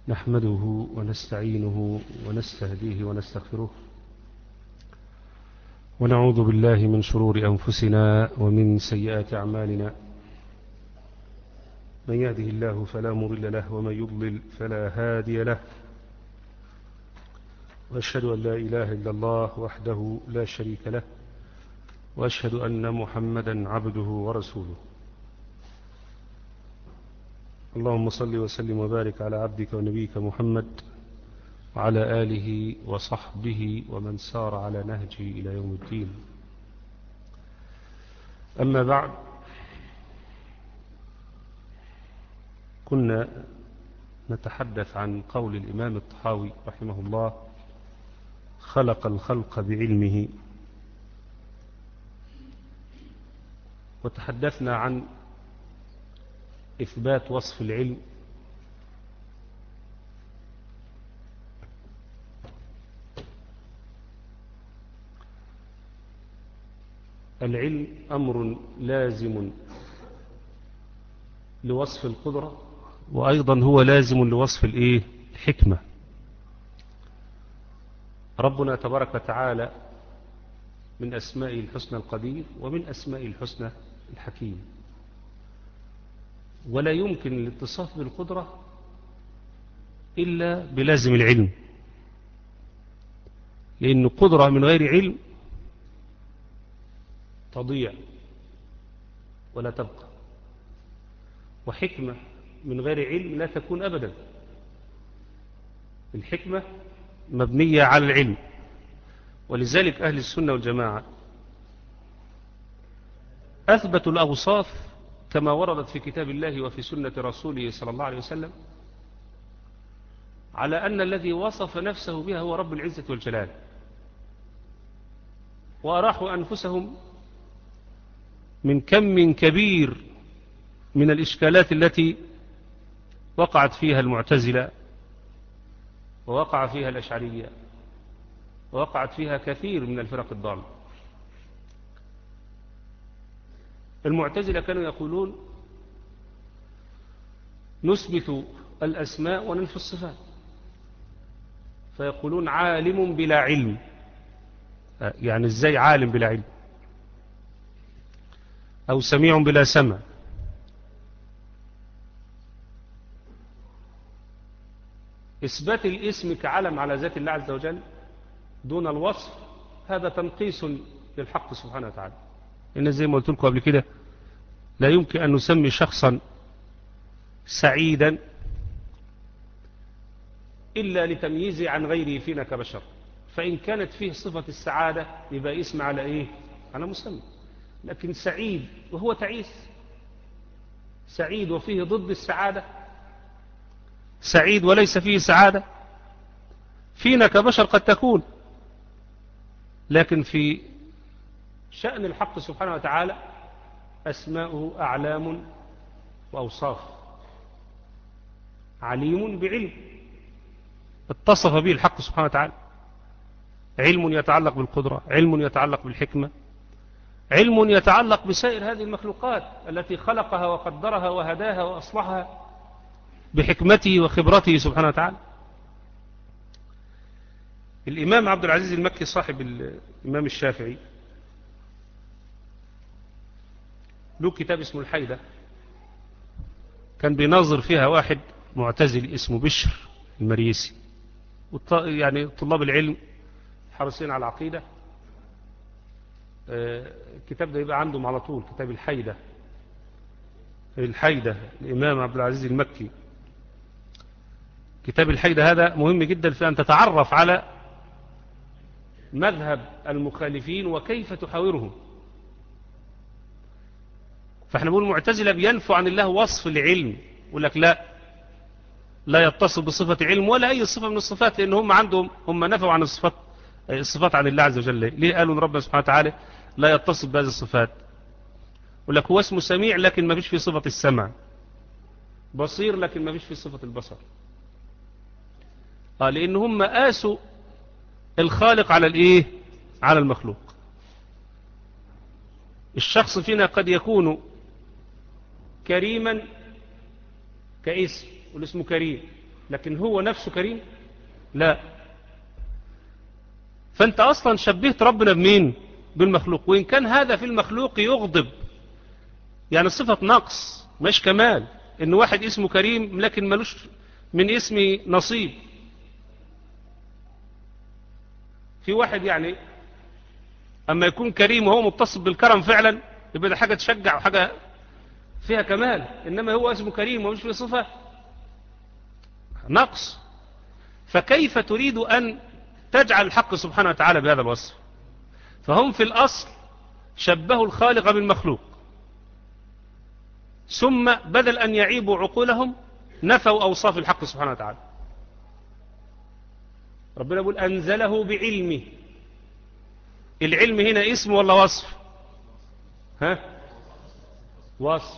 نحمده ونستعينه ونستهديه ونستغفره ونعوذ بالله من شرور أنفسنا ومن سيئات أعمالنا من يهده الله فلا مضل له ومن يضلل فلا هادي له وأشهد أن لا إله إلا الله وحده لا شريك له وأشهد أن محمدا عبده ورسوله اللهم صل وسلم وبارك على عبدك ونبيك محمد وعلى آله وصحبه ومن سار على نهجه إلى يوم الدين أما بعد كنا نتحدث عن قول الإمام الطحاوي رحمه الله خلق الخلق بعلمه وتحدثنا عن إثبات وصف العلم العلم أمر لازم لوصف القدرة وأيضا هو لازم لوصف الإيه؟ الحكمة ربنا تبارك وتعالى من أسمائه الحسنى القدير ومن أسمائه الحسنى الحكيم ولا يمكن الاتصاف بالقدرة إلا بلازم العلم لأن قدرة من غير علم تضيع ولا تبقى وحكمة من غير علم لا تكون أبدا الحكمة مبنية على العلم ولذلك أهل السنة والجماعة أثبتوا الأوصاف كما وردت في كتاب الله وفي سنة رسوله صلى الله عليه وسلم على أن الذي وصف نفسه بها هو رب العزة والجلال وأراحوا أنفسهم من كم كبير من الإشكالات التي وقعت فيها المعتزلة ووقع فيها الأشعرية ووقعت فيها كثير من الفرق الضالة المعتزلة كانوا يقولون نثبت الأسماء وننفي الصفات فيقولون عالم بلا علم يعني ازاي عالم بلا علم أو سميع بلا سمع إثبات الاسم كعلم على ذات الله عز وجل دون الوصف هذا تنقيص للحق سبحانه وتعالى إن زي ما قلت لكم قبل كده لا يمكن أن نسمي شخصا سعيدا إلا لتمييزه عن غيره فينا كبشر فإن كانت فيه صفة السعادة يبقى اسم على إيه على مسمى لكن سعيد وهو تعيس سعيد وفيه ضد السعادة سعيد وليس فيه سعادة فينا كبشر قد تكون لكن في شأن الحق سبحانه وتعالى أسماؤه أعلام وأوصاف عليم بعلم اتصف به الحق سبحانه وتعالى علم يتعلق بالقدرة علم يتعلق بالحكمة علم يتعلق بسائر هذه المخلوقات التي خلقها وقدرها وهداها وأصلحها بحكمته وخبرته سبحانه وتعالى الإمام عبد العزيز المكي صاحب الإمام الشافعي له كتاب اسمه الحيدة كان بيناظر فيها واحد معتزل اسمه بشر المريسي يعني طلاب العلم حريصين على العقيدة الكتاب ده يبقى عندهم على طول كتاب الحيدة الحيدة الإمام عبد العزيز المكي كتاب الحيدة هذا مهم جدا في أن تتعرف على مذهب المخالفين وكيف تحاورهم فاحنا بنقول المعتزلة بينفوا عن الله وصف العلم يقول لك لا لا يتصل بصفة علم ولا أي صفة من الصفات لأن هم عندهم هم نفوا عن الصفات الصفات عن الله عز وجل ليه قالوا ان ربنا سبحانه وتعالى لا يتصل بهذه الصفات يقول لك هو اسمه سميع لكن ما فيش فيه صفة السمع بصير لكن ما فيش فيه صفة البصر آه لأن هم قاسوا الخالق على الايه على المخلوق الشخص فينا قد يكون كريما كاسم والاسم كريم لكن هو نفسه كريم لا فانت اصلا شبهت ربنا بمين بالمخلوق وان كان هذا في المخلوق يغضب يعني صفة نقص مش كمال ان واحد اسمه كريم لكن ملوش من اسمي نصيب في واحد يعني اما يكون كريم وهو متصف بالكرم فعلا يبقى ده حاجة تشجع وحاجة فيها كمال انما هو اسمه كريم ومش في صفة نقص فكيف تريد ان تجعل الحق سبحانه وتعالى بهذا الوصف فهم في الاصل شبهوا الخالق بالمخلوق ثم بدل ان يعيبوا عقولهم نفوا اوصاف الحق سبحانه وتعالى ربنا يقول انزله بعلمه العلم هنا اسم ولا وصف ها وصف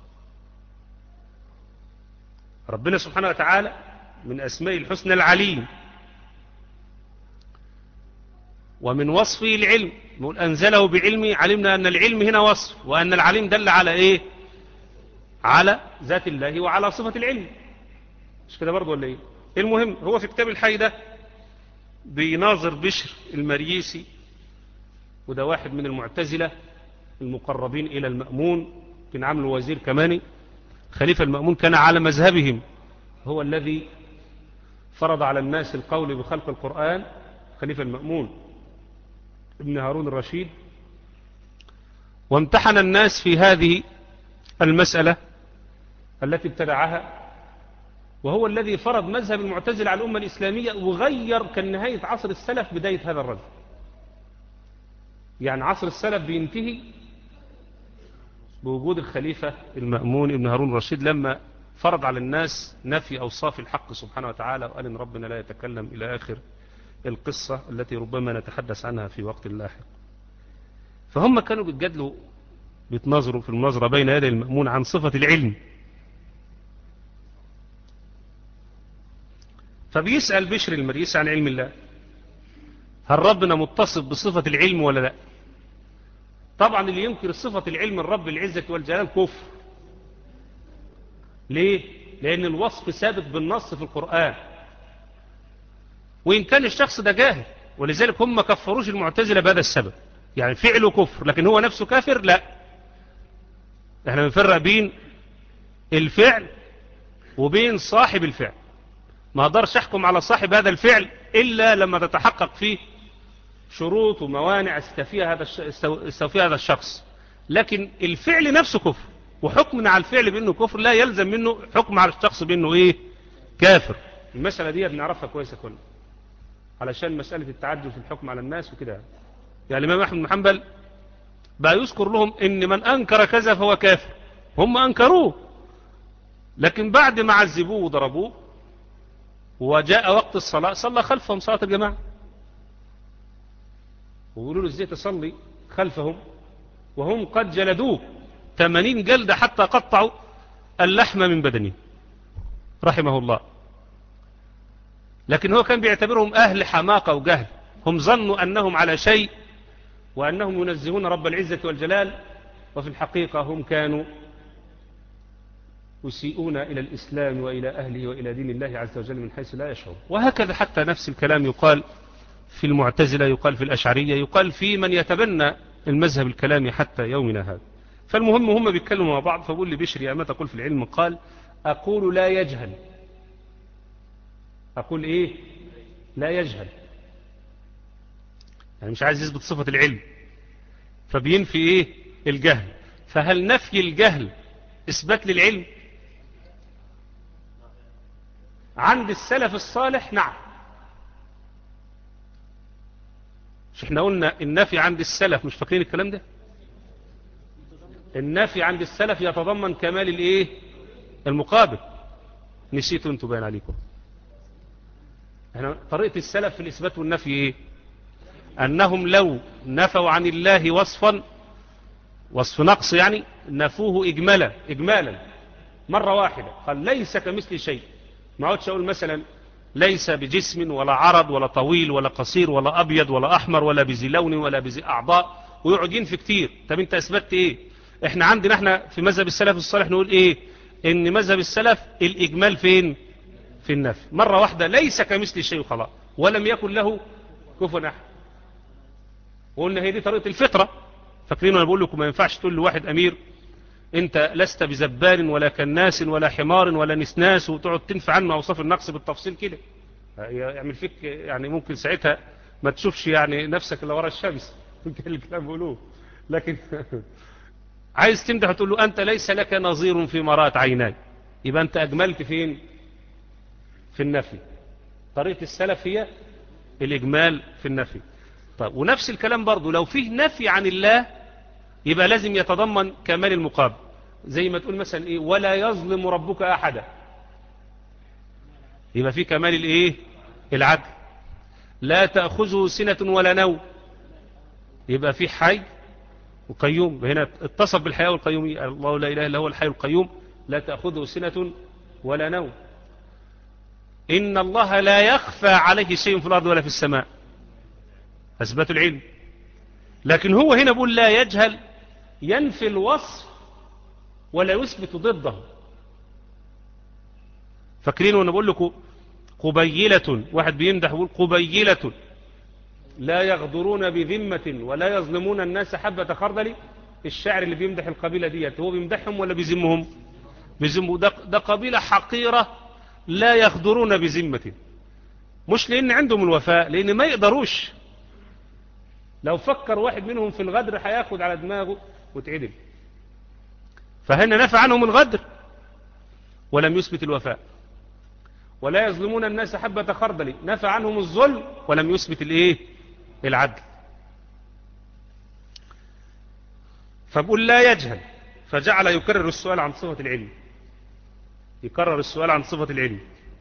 ربنا سبحانه وتعالى من أسماء الحسنى العليم ومن وصفه العلم نقول أنزله بعلمه علمنا أن العلم هنا وصف وأن العليم دل على إيه على ذات الله وعلى صفة العلم مش كده برضو ولا إيه المهم هو في كتاب الحي ده بيناظر بشر المريسي وده واحد من المعتزلة المقربين إلى المأمون كان عامل وزير كماني خليفة المأمون كان على مذهبهم هو الذي فرض على الناس القول بخلق القرآن خليفة المأمون ابن هارون الرشيد وامتحن الناس في هذه المسألة التي ابتدعها وهو الذي فرض مذهب المعتزلة على الأمة الإسلامية وغير كنهاية عصر السلف بداية هذا الرجل يعني عصر السلف بينتهي بوجود الخليفة المأمون ابن هارون الرشيد لما فرض على الناس نفي أوصاف الحق سبحانه وتعالى وقال إن ربنا لا يتكلم إلى آخر القصة التي ربما نتحدث عنها في وقت لاحق فهم كانوا بيتجادلوا بيتناظروا في المناظرة بين يدي المأمون عن صفة العلم فبيسأل بشر المريس عن علم الله هل ربنا متصف بصفة العلم ولا لا طبعا اللي ينكر صفة العلم الرب العزة والجلال كفر ليه لأن الوصف ثابت بالنص في القرآن وإن كان الشخص ده جاهل ولذلك هم كفروش المعتزلة بهذا السبب يعني فعله كفر لكن هو نفسه كافر لا احنا بنفرق بين الفعل وبين صاحب الفعل ما اقدرش احكم على صاحب هذا الفعل الا لما تتحقق فيه شروط وموانع استفيها هذا استوفيها هذا الشخص لكن الفعل نفسه كفر وحكمنا على الفعل بانه كفر لا يلزم منه حكم على الشخص بانه ايه كافر المسألة دي بنعرفها كويسة كلنا علشان مسألة التعجل في الحكم على الناس وكده يعني الإمام أحمد بن حنبل بقى يذكر لهم ان من انكر كذا فهو كافر هم انكروه لكن بعد ما عذبوه وضربوه وجاء وقت الصلاة صلى خلفهم صلاة الجماعة ويقولوا له ازاي تصلي خلفهم وهم قد جلدوه 80 جلدة حتى قطعوا اللحم من بدنه رحمه الله لكن هو كان بيعتبرهم أهل حماقة وجهل هم ظنوا أنهم على شيء وأنهم ينزهون رب العزة والجلال وفي الحقيقة هم كانوا يسيئون إلى الإسلام وإلى أهله وإلى دين الله عز وجل من حيث لا يشعر وهكذا حتى نفس الكلام يقال في المعتزلة يقال في الأشعرية يقال في من يتبنى المذهب الكلامي حتى يومنا هذا فالمهم هم بيتكلموا مع بعض فبقول لي بشري يا ما تقول في العلم قال أقول لا يجهل أقول إيه لا يجهل يعني مش عايز يثبت صفة العلم فبينفي إيه الجهل فهل نفي الجهل إثبات للعلم عند السلف الصالح نعم مش احنا قلنا النفي عند السلف مش فاكرين الكلام ده النفي عند السلف يتضمن كمال الايه المقابل نسيتوا انتوا باين عليكم احنا طريقة السلف في الاثبات والنفي ايه انهم لو نفوا عن الله وصفا وصف نقص يعني نفوه اجمالا اجمالا مرة واحدة قال ليس كمثل شيء ما عودش اقول مثلا ليس بجسم ولا عرض ولا طويل ولا قصير ولا ابيض ولا احمر ولا بذي لون ولا بذي اعضاء ويقعد ينفي كتير طب انت اثبتت ايه احنا عندنا احنا في مذهب السلف الصالح نقول ايه ان مذهب السلف الاجمال فين في النفي مرة واحدة ليس كمثل شيء خلاص ولم يكن له كفوا أحد وقلنا هي دي طريقة الفطرة فاكرين وانا بقول لكم ما ينفعش تقول لواحد أمير انت لست بزبان ولا كناس ولا حمار ولا نسناس وتقعد تنفع عنه اوصاف النقص بالتفصيل كده يعمل فيك يعني ممكن ساعتها ما تشوفش يعني نفسك الا ورا الشمس يمكن الكلام بيقولوه لكن عايز تمدح تقول له انت ليس لك نظير في مرات عيناي يبقى انت اجملت فين في النفي طريقه السلف هي الاجمال في النفي طيب ونفس الكلام برضو لو فيه نفي عن الله يبقى لازم يتضمن كمال المقابل زي ما تقول مثلا ايه ولا يظلم ربك احدا يبقى في كمال الايه العدل لا تأخذه سنة ولا نوم يبقى في حي وقيوم هنا اتصف بالحياة والقيومية الله لا إله إلا هو الحي القيوم لا تأخذه سنة ولا نوم إن الله لا يخفى عليه شيء في الأرض ولا في السماء أثبت العلم لكن هو هنا بيقول لا يجهل ينفي الوصف ولا يثبت ضده فاكرين وانا بقول لكم قبيلة واحد بيمدح يقول قبيلة لا يغدرون بذمة ولا يظلمون الناس حبة خردل الشاعر اللي بيمدح القبيلة ديت هو بيمدحهم ولا بيذمهم بيذموا ده, ده قبيلة حقيرة لا يغدرون بذمة مش لان عندهم الوفاء لان ما يقدروش لو فكر واحد منهم في الغدر هياخد على دماغه وتعدل فهنا نفى عنهم الغدر ولم يثبت الوفاء ولا يظلمون الناس حبة خردل نفى عنهم الظلم ولم يثبت الايه العدل فبقول لا يجهل فجعل يكرر السؤال عن صفة العلم يكرر السؤال عن صفة العلم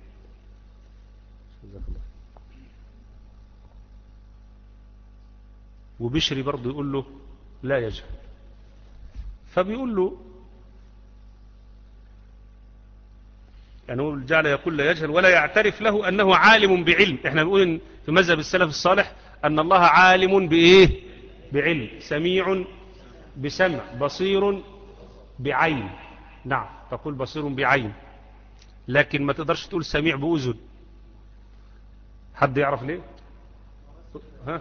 وبشري برضه يقول له لا يجهل فبيقول له يعني هو جعل يقول لا يجهل ولا يعترف له أنه عالم بعلم احنا بنقول في مذهب السلف الصالح أن الله عالم بإيه بعلم سميع بسمع بصير بعين نعم تقول بصير بعين لكن ما تقدرش تقول سميع بأذن حد يعرف ليه ها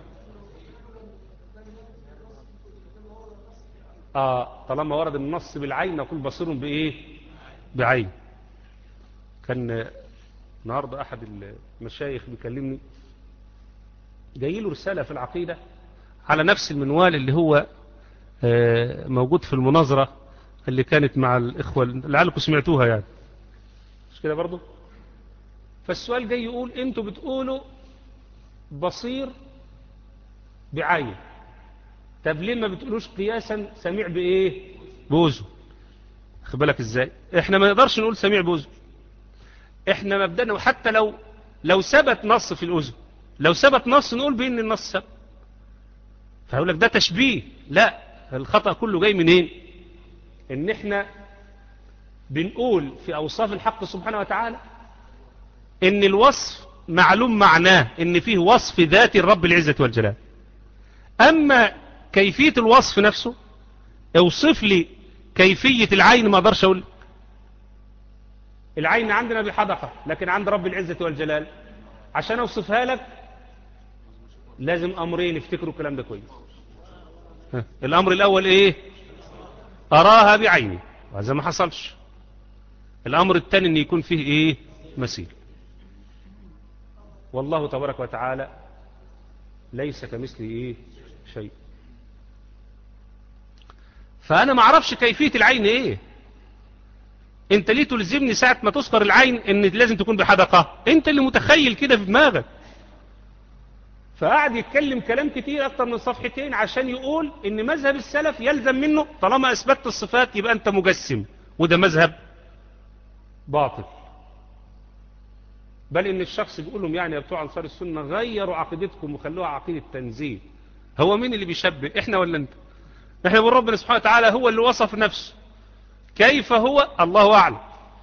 آه طالما ورد النص بالعين نقول بصير بإيه بعين كان النهاردة أحد المشايخ بيكلمني جاي له رسالة في العقيدة على نفس المنوال اللي هو موجود في المناظرة اللي كانت مع الإخوة لعلكم سمعتوها يعني مش كده برضو فالسؤال جاي يقول انتوا بتقولوا بصير بعين طب ليه ما بتقولوش قياسا سميع بايه بوزه خد بالك ازاي احنا ما نقدرش نقول سميع بوزه احنا مبدأنا وحتى لو لو ثبت نص في الأذن لو ثبت نص نقول بان النص ثبت فهقول لك ده تشبيه لا الخطأ كله جاي منين ان احنا بنقول في اوصاف الحق سبحانه وتعالى ان الوصف معلوم معناه ان فيه وصف ذات الرب العزة والجلال اما كيفية الوصف نفسه اوصف لي كيفية العين ما اقدرش اقول العين عندنا بحدقة لكن عند رب العزة والجلال عشان اوصفها لك لازم امرين افتكروا الكلام ده كويس الامر الاول ايه اراها بعيني وهذا ما حصلش الامر الثاني ان يكون فيه ايه مثيل والله تبارك وتعالى ليس كمثله ايه شيء فانا ما اعرفش كيفية العين ايه انت ليه تلزمني ساعة ما تذكر العين ان لازم تكون بحدقة انت اللي متخيل كده في دماغك فقعد يتكلم كلام كتير اكتر من صفحتين عشان يقول ان مذهب السلف يلزم منه طالما اثبتت الصفات يبقى انت مجسم وده مذهب باطل بل ان الشخص بيقول لهم يعني يا بتوع انصار السنة غيروا عقيدتكم وخلوها عقيدة تنزيه هو مين اللي بيشبه احنا ولا انت احنا بنقول ربنا سبحانه وتعالى هو اللي وصف نفسه كيف هو الله أعلم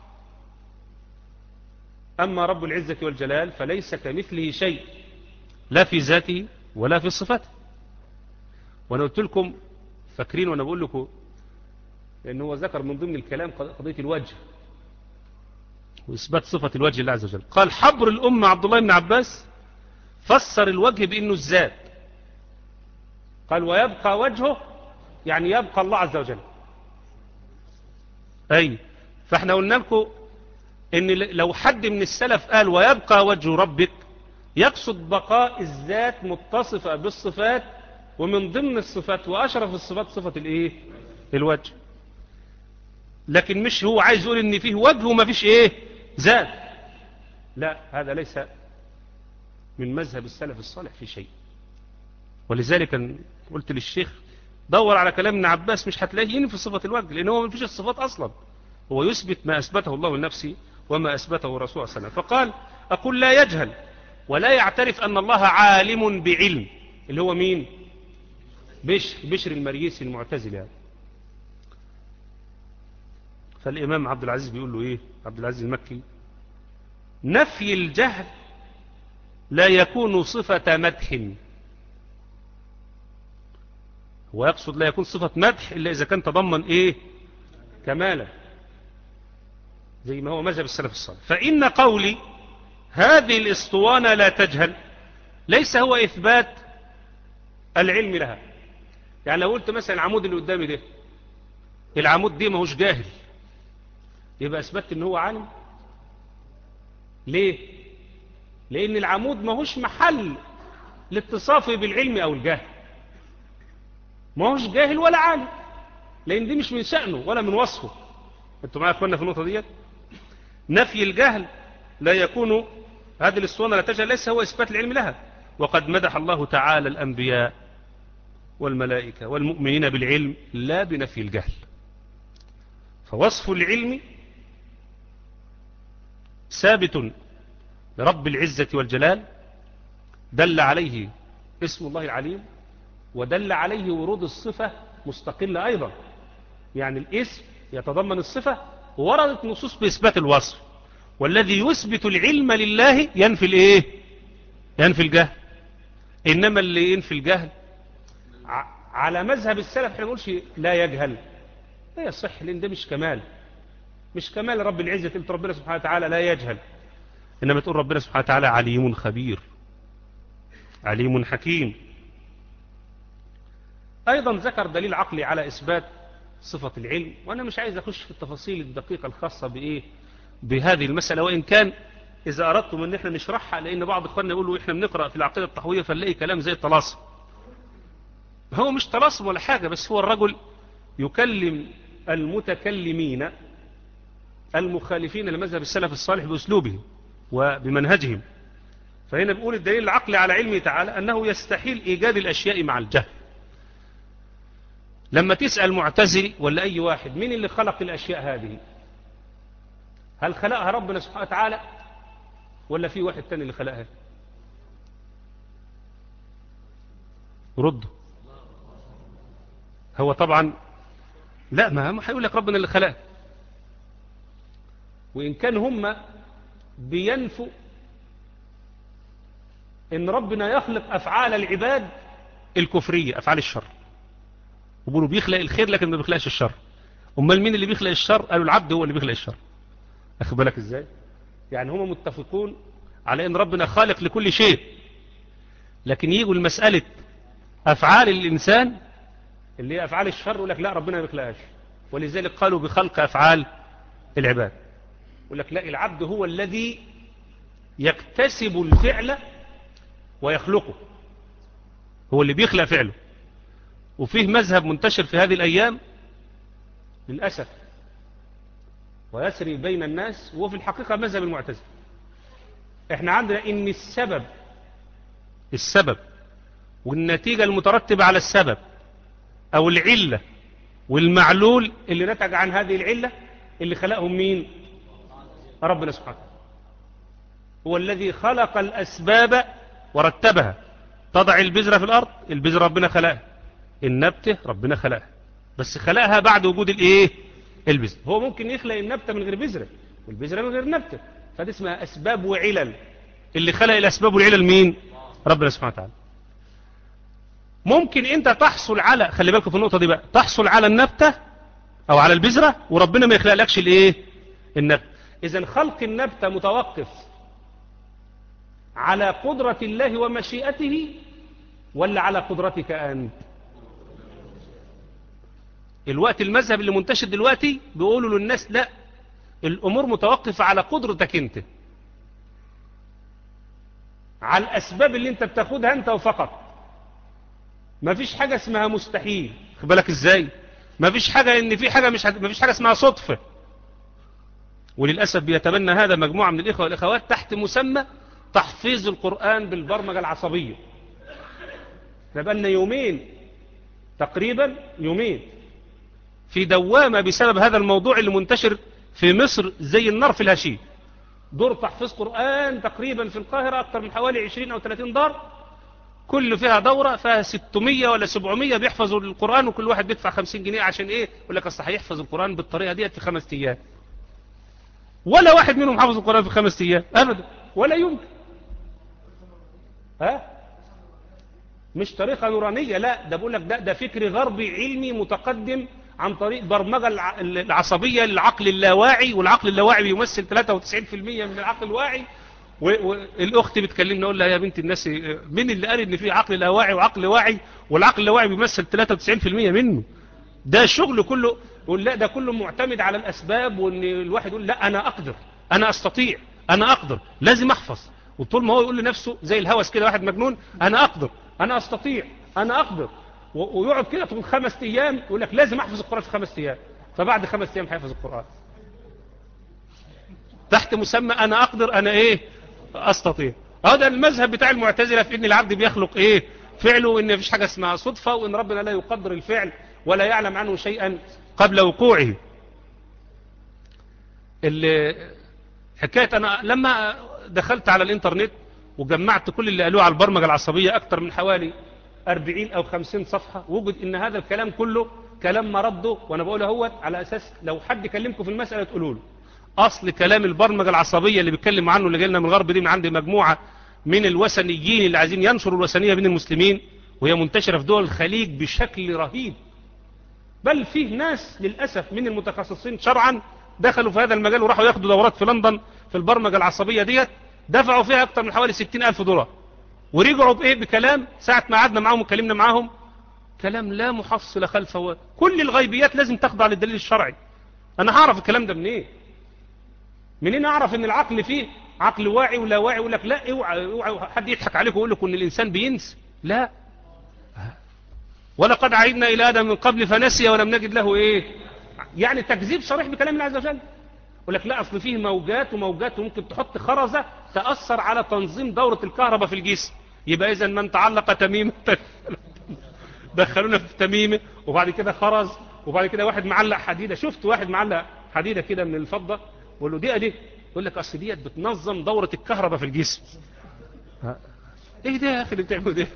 أما رب العزة والجلال فليس كمثله شيء لا في ذاته ولا في صفاته وأنا قلت لكم فاكرين وأنا بقول لكم لأنه هو ذكر من ضمن الكلام قضية الوجه وإثبات صفة الوجه لله عز وجل قال حبر الأمة عبد الله بن عباس فسر الوجه بأنه الذات قال ويبقى وجهه يعني يبقى الله عز وجل أي فاحنا قلنا لكم ان لو حد من السلف قال ويبقى وجه ربك يقصد بقاء الذات متصفة بالصفات ومن ضمن الصفات وأشرف الصفات صفة الايه الوجه لكن مش هو عايز يقول ان فيه وجه وما فيش ايه ذات لا هذا ليس من مذهب السلف الصالح في شيء ولذلك قلت للشيخ دور على كلام ابن عباس مش هتلاقيه ينفي صفة الوجه لأنه هو ما فيش الصفات أصلا هو يثبت ما أثبته الله لنفسه وما أثبته الرسول صلى الله عليه وسلم فقال أقول لا يجهل ولا يعترف أن الله عالم بعلم اللي هو مين بشر, بشر المريسي المعتزل يعني فالإمام عبد العزيز بيقول له إيه عبد العزيز المكي نفي الجهل لا يكون صفة مدح هو يقصد لا يكون صفة مدح إلا إذا كان تضمن إيه كمالا زي ما هو مذهب السلف الصالح فإن قولي هذه الاسطوانة لا تجهل ليس هو إثبات العلم لها يعني لو قلت مثلا العمود اللي قدامي ده العمود دي ما هوش جاهل يبقى أثبتت ان هو عالم ليه لأن العمود ما هوش محل لاتصافه بالعلم أو الجهل ما هوش جاهل ولا عالم لأن دي مش من شأنه ولا من وصفه انتوا معايا اخوانا في النقطة ديت نفي الجهل لا يكون هذه الاسطوانة لا تجهل ليس هو إثبات العلم لها وقد مدح الله تعالى الأنبياء والملائكة والمؤمنين بالعلم لا بنفي الجهل فوصف العلم ثابت لرب العزة والجلال دل عليه اسم الله العليم ودل عليه ورود الصفة مستقلة أيضا يعني الاسم يتضمن الصفة وردت نصوص بإثبات الوصف والذي يثبت العلم لله ينفي الايه ينفي الجهل إنما اللي ينفي الجهل على مذهب السلف احنا نقولش لا يجهل لا يصح لأن ده مش كمال مش كمال رب العزة قلت ربنا سبحانه وتعالى لا يجهل إنما تقول ربنا سبحانه وتعالى عليم خبير عليم حكيم أيضا ذكر دليل عقلي على إثبات صفة العلم وأنا مش عايز أخش في التفاصيل الدقيقة الخاصة بإيه بهذه المسألة وإن كان إذا أردتم أن احنا نشرحها لأن بعض إخواننا يقولوا إحنا بنقرأ في العقيدة التحوية فنلاقي كلام زي الطلاصم هو مش طلاصم ولا حاجة بس هو الرجل يكلم المتكلمين المخالفين لمذهب السلف الصالح بأسلوبهم وبمنهجهم فهنا بيقول الدليل العقلي على علمه تعالى أنه يستحيل إيجاد الأشياء مع الجهل لما تسأل معتزلي ولا أي واحد مين اللي خلق الأشياء هذه هل خلقها ربنا سبحانه وتعالى ولا في واحد تاني اللي خلقها رد هو طبعا لا ما هم هيقول لك ربنا اللي خلقها وإن كان هم بينفوا إن ربنا يخلق أفعال العباد الكفرية أفعال الشر وبيقولوا بيخلق الخير لكن ما بيخلقش الشر امال مين اللي بيخلق الشر قالوا العبد هو اللي بيخلق الشر اخد بالك ازاي يعني هم متفقون على ان ربنا خالق لكل شيء لكن يجوا المسألة افعال الانسان اللي هي افعال الشر يقول لك لا ربنا ما بيخلقهاش ولذلك قالوا بخلق افعال العباد يقول لك لا العبد هو الذي يكتسب الفعل ويخلقه هو اللي بيخلق فعله وفيه مذهب منتشر في هذه الأيام للأسف ويسري بين الناس وهو في الحقيقة مذهب المعتزله احنا عندنا ان السبب السبب والنتيجة المترتبة على السبب او العلة والمعلول اللي نتج عن هذه العلة اللي خلقهم مين ربنا سبحانه هو الذي خلق الأسباب ورتبها تضع البذرة في الأرض البذرة ربنا خلقها النبتة ربنا خلقها بس خلقها بعد وجود الايه البذرة هو ممكن يخلق النبتة من غير بذرة والبذرة من غير نبتة فدي اسمها أسباب وعلل اللي خلق الأسباب والعلل مين ربنا سبحانه وتعالى ممكن انت تحصل على خلي بالكم في النقطة دي بقى تحصل على النبتة او على البذرة وربنا ما يخلق لكش الايه النبتة إذا خلق النبتة متوقف على قدرة الله ومشيئته ولا على قدرتك أنت الوقت المذهب اللي منتشر دلوقتي بيقولوا للناس لا الأمور متوقفة على قدرتك أنت على الأسباب اللي أنت بتاخدها أنت وفقط ما فيش حاجة اسمها مستحيل خد بالك إزاي ما فيش حاجة إن في حاجة مش ما فيش حاجة اسمها صدفة وللأسف بيتبنى هذا مجموعة من الإخوة والإخوات تحت مسمى تحفيظ القرآن بالبرمجة العصبية لنا يومين تقريبا يومين في دوامة بسبب هذا الموضوع اللي منتشر في مصر زي النار في الهشيم دور تحفيظ قرآن تقريبا في القاهرة أكثر من حوالي 20 أو 30 دار كل فيها دورة فيها 600 ولا 700 بيحفظوا القرآن وكل واحد بيدفع 50 جنيه عشان إيه يقول لك أصل هيحفظ القرآن بالطريقة ديت في خمس أيام ولا واحد منهم حفظ القرآن في خمس أيام أبدا ولا يمكن ها مش طريقة نورانية لا ده بقول لك ده, ده فكر غربي علمي متقدم عن طريق برمجة العصبية للعقل اللاواعي والعقل اللاواعي بيمثل 93% من العقل الواعي والاخت بتكلمني اقول لها يا بنت الناس مين اللي قال ان في عقل لاواعي وعقل واعي والعقل اللاواعي بيمثل 93% منه ده الشغل كله يقول لا ده كله معتمد على الاسباب وان الواحد يقول لا انا اقدر انا استطيع انا اقدر لازم احفظ وطول ما هو يقول لنفسه زي الهوس كده واحد مجنون انا اقدر انا استطيع انا اقدر ويقعد كده طول خمس ايام يقول لك لازم احفظ القرآن في خمس ايام فبعد خمس ايام هيحفظ القرآن تحت مسمى انا اقدر انا ايه استطيع هذا المذهب بتاع المعتزلة في ان العبد بيخلق ايه فعله وان مفيش حاجة اسمها صدفة وان ربنا لا يقدر الفعل ولا يعلم عنه شيئا قبل وقوعه اللي حكاية انا لما دخلت على الانترنت وجمعت كل اللي قالوه على البرمجة العصبية اكتر من حوالي 40 او 50 صفحة وجد ان هذا الكلام كله كلام مرده وانا بقوله هو على اساس لو حد كلمكم في المسألة تقولوا له اصل كلام البرمجة العصبية اللي بيتكلم عنه اللي جايلنا من الغرب دي من عند مجموعة من الوثنيين اللي عايزين ينشروا الوثنية بين المسلمين وهي منتشرة في دول الخليج بشكل رهيب بل فيه ناس للأسف من المتخصصين شرعا دخلوا في هذا المجال وراحوا ياخدوا دورات في لندن في البرمجة العصبية ديت دفعوا فيها أكثر من حوالي 60 ألف دولار ورجعوا بإيه بكلام ساعة ما قعدنا معاهم وكلمنا معاهم كلام لا محصل خلفه كل الغيبيات لازم تخضع للدليل الشرعي أنا هعرف الكلام ده منين إيه؟ منين أعرف إن العقل فيه عقل واعي ولا واعي يقول لك لا اوعى اوعى حد يضحك عليك ويقول لك ان الانسان بينسى لا ولقد عهدنا الى ادم من قبل فنسي ولم نجد له ايه يعني تكذيب صريح بكلام الله عز وجل يقول لك لا اصل فيه موجات وموجات وممكن تحط خرزه تاثر على تنظيم دوره الكهرباء في الجسم يبقى اذا من تعلق تميمه دخلونا في تميمه وبعد كده خرز وبعد كده واحد معلق حديده شفت واحد معلق حديده كده من الفضه بقول له دي دي يقول لك اصل ديت بتنظم دورة الكهرباء في الجسم ايه ده يا اخي اللي بتعمله ده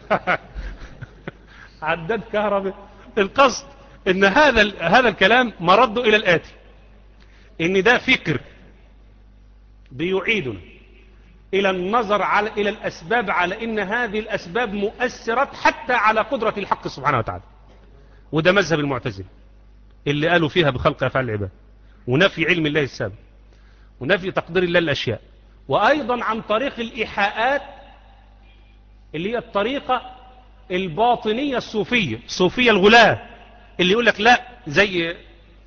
عداد كهرباء القصد ان هذا هذا الكلام مرده الى الاتي ان ده فكر بيعيدنا الى النظر على الى الاسباب على ان هذه الاسباب مؤثرات حتى على قدرة الحق سبحانه وتعالى وده مذهب المعتزله اللي قالوا فيها بخلق افعال العباد ونفي علم الله السابق ونفي تقدير الله الأشياء وأيضا عن طريق الإيحاءات اللي هي الطريقة الباطنية الصوفية الصوفية الغلاة اللي يقول لك لا زي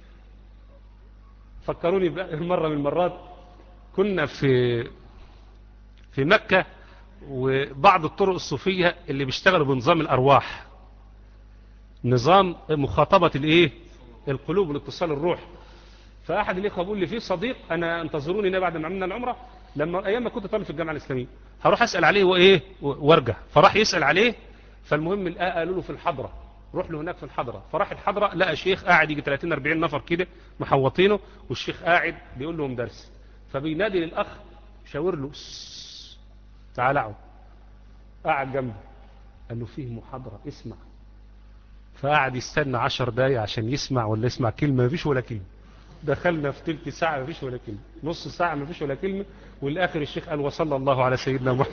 فكروني مرة من المرات كنا في في مكة وبعض الطرق الصوفية اللي بيشتغلوا بنظام الأرواح نظام مخاطبة الايه القلوب والاتصال الروح فأحد الإخوة بيقول لي في صديق أنا انتظروني هنا بعد ما عملنا العمرة لما أيام ما كنت طالب في الجامعة الإسلامية هروح أسأل عليه وإيه وارجع فراح يسأل عليه فالمهم قالوا له في الحضرة روح له هناك في الحضرة فراح الحضرة لقى شيخ قاعد يجي 30 40 نفر كده محوطينه والشيخ قاعد بيقول لهم درس فبينادي للأخ شاور له تعال اقعد قاعد جنبه قال له فيه محاضرة اسمع فقعد يستنى 10 دقايق عشان يسمع ولا يسمع كلمة مفيش ولا كلمة دخلنا في تلك ساعة مفيش ولا كلمة نص ساعة مفيش ولا كلمة والآخر الشيخ قال وصلى الله على سيدنا محمد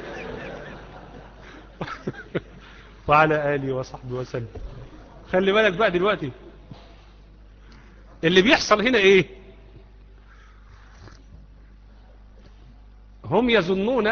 وعلى آله وصحبه وسلم خلي بالك بقى دلوقتي اللي بيحصل هنا ايه هم يظنون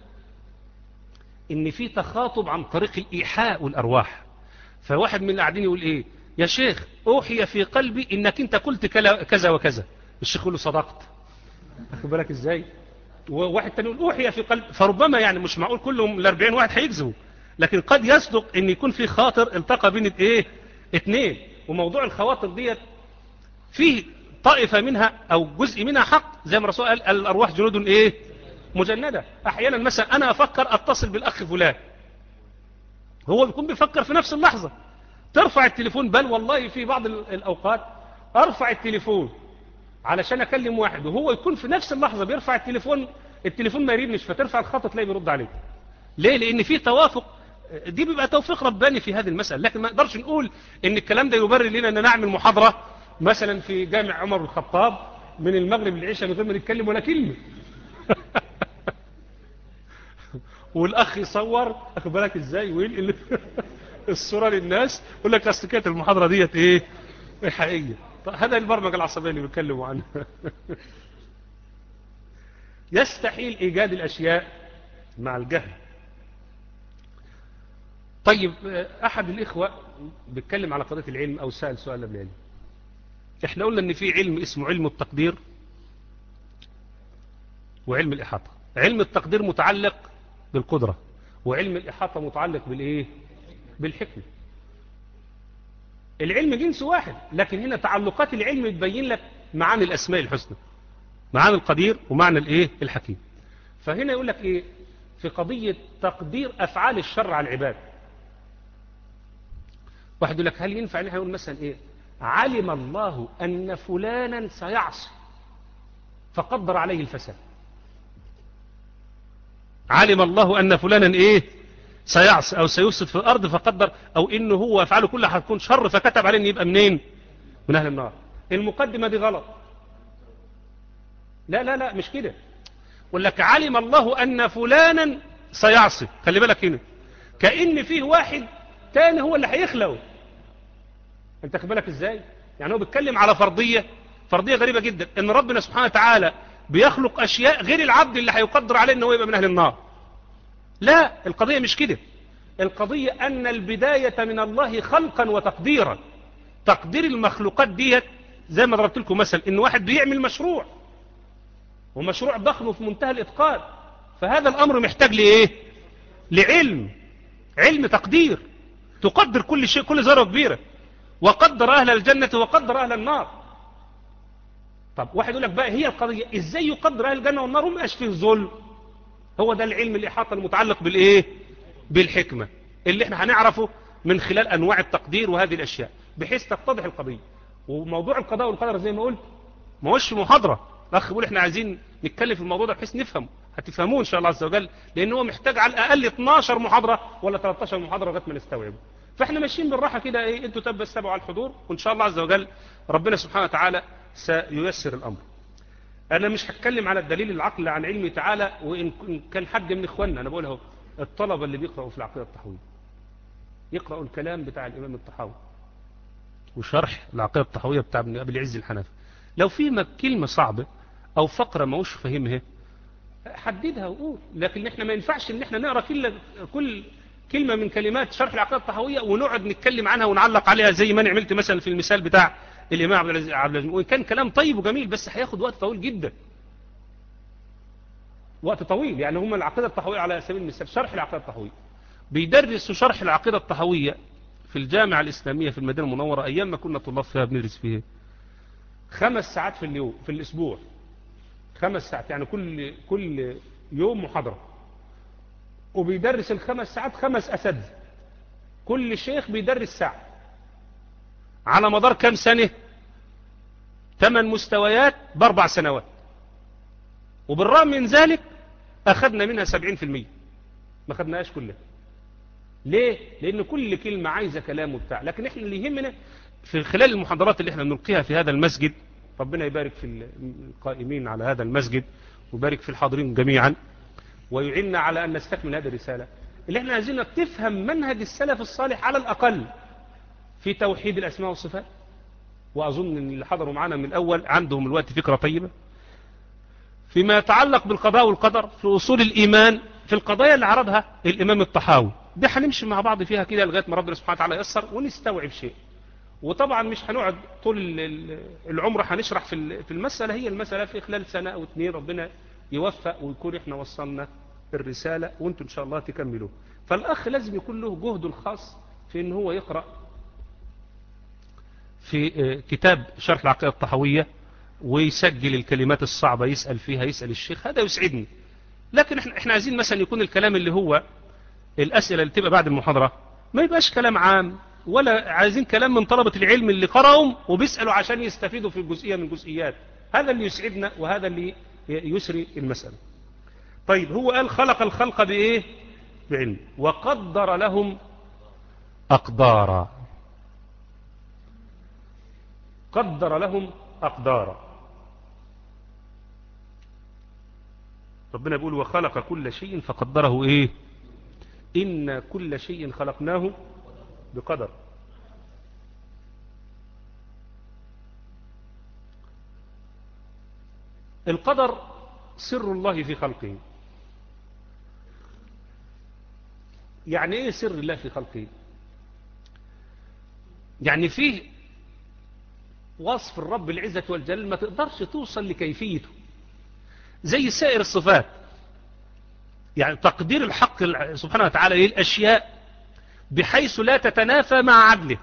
ان في تخاطب عن طريق الايحاء والارواح فواحد من اللي قاعدين يقول ايه يا شيخ اوحي في قلبي انك انت قلت كذا وكذا الشيخ يقول له صدقت اخد بالك ازاي وواحد تاني يقول اوحي في قلب فربما يعني مش معقول كلهم ال 40 واحد هيكذبوا لكن قد يصدق ان يكون في خاطر التقى بين ايه اتنين وموضوع الخواطر ديت فيه طائفة منها او جزء منها حق زي ما الرسول قال الارواح جنود ايه مجندة احيانا مثلا انا افكر اتصل بالاخ فلان هو بيكون بيفكر في نفس اللحظة ترفع التليفون بل والله في بعض الاوقات ارفع التليفون علشان اكلم واحد وهو يكون في نفس اللحظة بيرفع التليفون التليفون ما يريبنش فترفع الخط تلاقيه بيرد عليك ليه لان في توافق دي بيبقى توفيق رباني في هذه المسألة لكن ما نقدرش نقول ان الكلام ده يبرر لنا ان نعمل محاضرة مثلا في جامع عمر بن الخطاب من المغرب للعشاء من غير ما نتكلم ولا كلمة والاخ يصور اخد بالك ازاي وينقل الصورة للناس يقول لك اصل كانت المحاضرة ديت ايه حقيقية هذا البرمجة العصبية اللي بيتكلموا عنها يستحيل ايجاد الاشياء مع الجهل طيب احد الاخوة بيتكلم على قضية العلم او سأل سؤال قبل العلم احنا قلنا ان في علم اسمه علم التقدير وعلم الاحاطة علم التقدير متعلق بالقدرة وعلم الاحاطة متعلق بالايه بالحكمة العلم جنس واحد لكن هنا تعلقات العلم تبين لك معاني الاسماء الحسنى معاني القدير ومعنى الايه الحكيم فهنا يقول لك ايه في قضية تقدير افعال الشر على العباد واحد يقول لك هل ينفع ان احنا نقول مثلا ايه علم الله ان فلانا سيعصي فقدر عليه الفساد علم الله ان فلانا ايه سيعصي او سيفسد في الارض فقدر او انه هو افعاله كلها هتكون شر فكتب عليه ان يبقى منين من اهل النار المقدمة دي غلط لا لا لا مش كده يقول لك علم الله ان فلانا سيعصي خلي بالك هنا كأن فيه واحد تاني هو اللي هيخلقه انت خلي بالك ازاي يعني هو بيتكلم على فرضية فرضية غريبة جدا ان ربنا سبحانه وتعالى بيخلق اشياء غير العبد اللي هيقدر عليه ان هو يبقى من اهل النار لا القضية مش كده القضية ان البداية من الله خلقا وتقديرا تقدير المخلوقات ديت زي ما ضربت لكم مثل ان واحد بيعمل مشروع ومشروع ضخم في منتهى الاتقان فهذا الامر محتاج لايه لعلم علم تقدير تقدر كل شيء كل ذره كبيره وقدر اهل الجنه وقدر اهل النار طب واحد يقول لك بقى هي القضيه ازاي يقدر اهل الجنه والنار وما فيه ظلم هو ده العلم الاحاطه المتعلق بالايه بالحكمه اللي احنا هنعرفه من خلال انواع التقدير وهذه الاشياء بحيث تتضح القضيه وموضوع القضاء والقدر زي ما قلت ما هوش محاضره الاخ بيقول احنا عايزين نتكلم في الموضوع ده بحيث نفهم هتفهموه ان شاء الله عز وجل لان هو محتاج على الاقل 12 محاضره ولا 13 محاضره لغايه ما نستوعبه فاحنا ماشيين بالراحه كده ايه انتوا تبسموا على الحضور وان شاء الله عز وجل ربنا سبحانه وتعالى سييسر الامر انا مش هتكلم على الدليل العقل عن علمه تعالى وان كان حد من اخواننا انا بقول اهو الطلبه اللي بيقراوا في العقيده الطحويه يقراوا الكلام بتاع الامام الطحاوي وشرح العقيده الطحويه بتاع ابن ابي العز الحنفي لو في كلمه صعبه او فقره ما هوش فاهمها حددها وقول لكن احنا ما ينفعش ان احنا نقرا كل كل كلمه من كلمات شرح العقيده الطحويه ونقعد نتكلم عنها ونعلق عليها زي ما انا عملت مثلا في المثال بتاع الامام عبد العزيز عبد العزيز وان كان كلام طيب وجميل بس هياخد وقت طويل جدا وقت طويل يعني هم العقيده الطحويه على سبيل المثال شرح العقيده الطحويه بيدرسوا شرح العقيده الطحويه في الجامعه الاسلاميه في المدينه المنوره ايام ما كنا طلاب فيها بندرس فيها خمس ساعات في اليوم في الاسبوع خمس ساعات يعني كل كل يوم محاضره وبيدرس الخمس ساعات خمس اساتذه كل شيخ بيدرس ساعه على مدار كم سنه ثمان مستويات باربع سنوات وبالرغم من ذلك اخذنا منها سبعين في المية ما خدناهاش كلها ليه لان كل كلمة عايزة كلام وبتاع لكن احنا اللي يهمنا في خلال المحاضرات اللي احنا بنلقيها في هذا المسجد ربنا يبارك في القائمين على هذا المسجد ويبارك في الحاضرين جميعا ويعيننا على أن نستكمل هذه الرسالة اللي احنا عايزينك تفهم منهج السلف الصالح على الأقل في توحيد الأسماء والصفات وأظن أن اللي حضروا معنا من الأول عندهم الوقت فكرة طيبة فيما يتعلق بالقضاء والقدر في أصول الإيمان في القضايا اللي عرضها الإمام الطحاوي دي هنمشي مع بعض فيها كده لغاية ما ربنا سبحانه وتعالى يسر ونستوعب شيء وطبعا مش هنقعد طول العمر هنشرح في المسألة هي المسألة في خلال سنة أو اتنين ربنا يوفق ويكون احنا وصلنا الرسالة وانتم ان شاء الله تكملوه فالأخ لازم يكون له جهده الخاص في ان هو يقرأ في كتاب شرح العقيدة الطحوية ويسجل الكلمات الصعبة يسأل فيها يسأل الشيخ هذا يسعدني لكن احنا, احنا عايزين مثلا يكون الكلام اللي هو الأسئلة اللي تبقى بعد المحاضرة ما يبقاش كلام عام ولا عايزين كلام من طلبة العلم اللي قرأهم وبيسألوا عشان يستفيدوا في الجزئية من الجزئيات هذا اللي يسعدنا وهذا اللي يسري المسألة طيب هو قال خلق الخلق بإيه بعلم وقدر لهم أقدارا قدر لهم أقدارا ربنا بيقول وخلق كل شيء فقدره إيه إن كل شيء خلقناه بقدر القدر سر الله في خلقه يعني ايه سر الله في خلقه يعني فيه وصف الرب العزة والجلال ما تقدرش توصل لكيفيته زي سائر الصفات يعني تقدير الحق سبحانه وتعالى للأشياء بحيث لا تتنافى مع عدله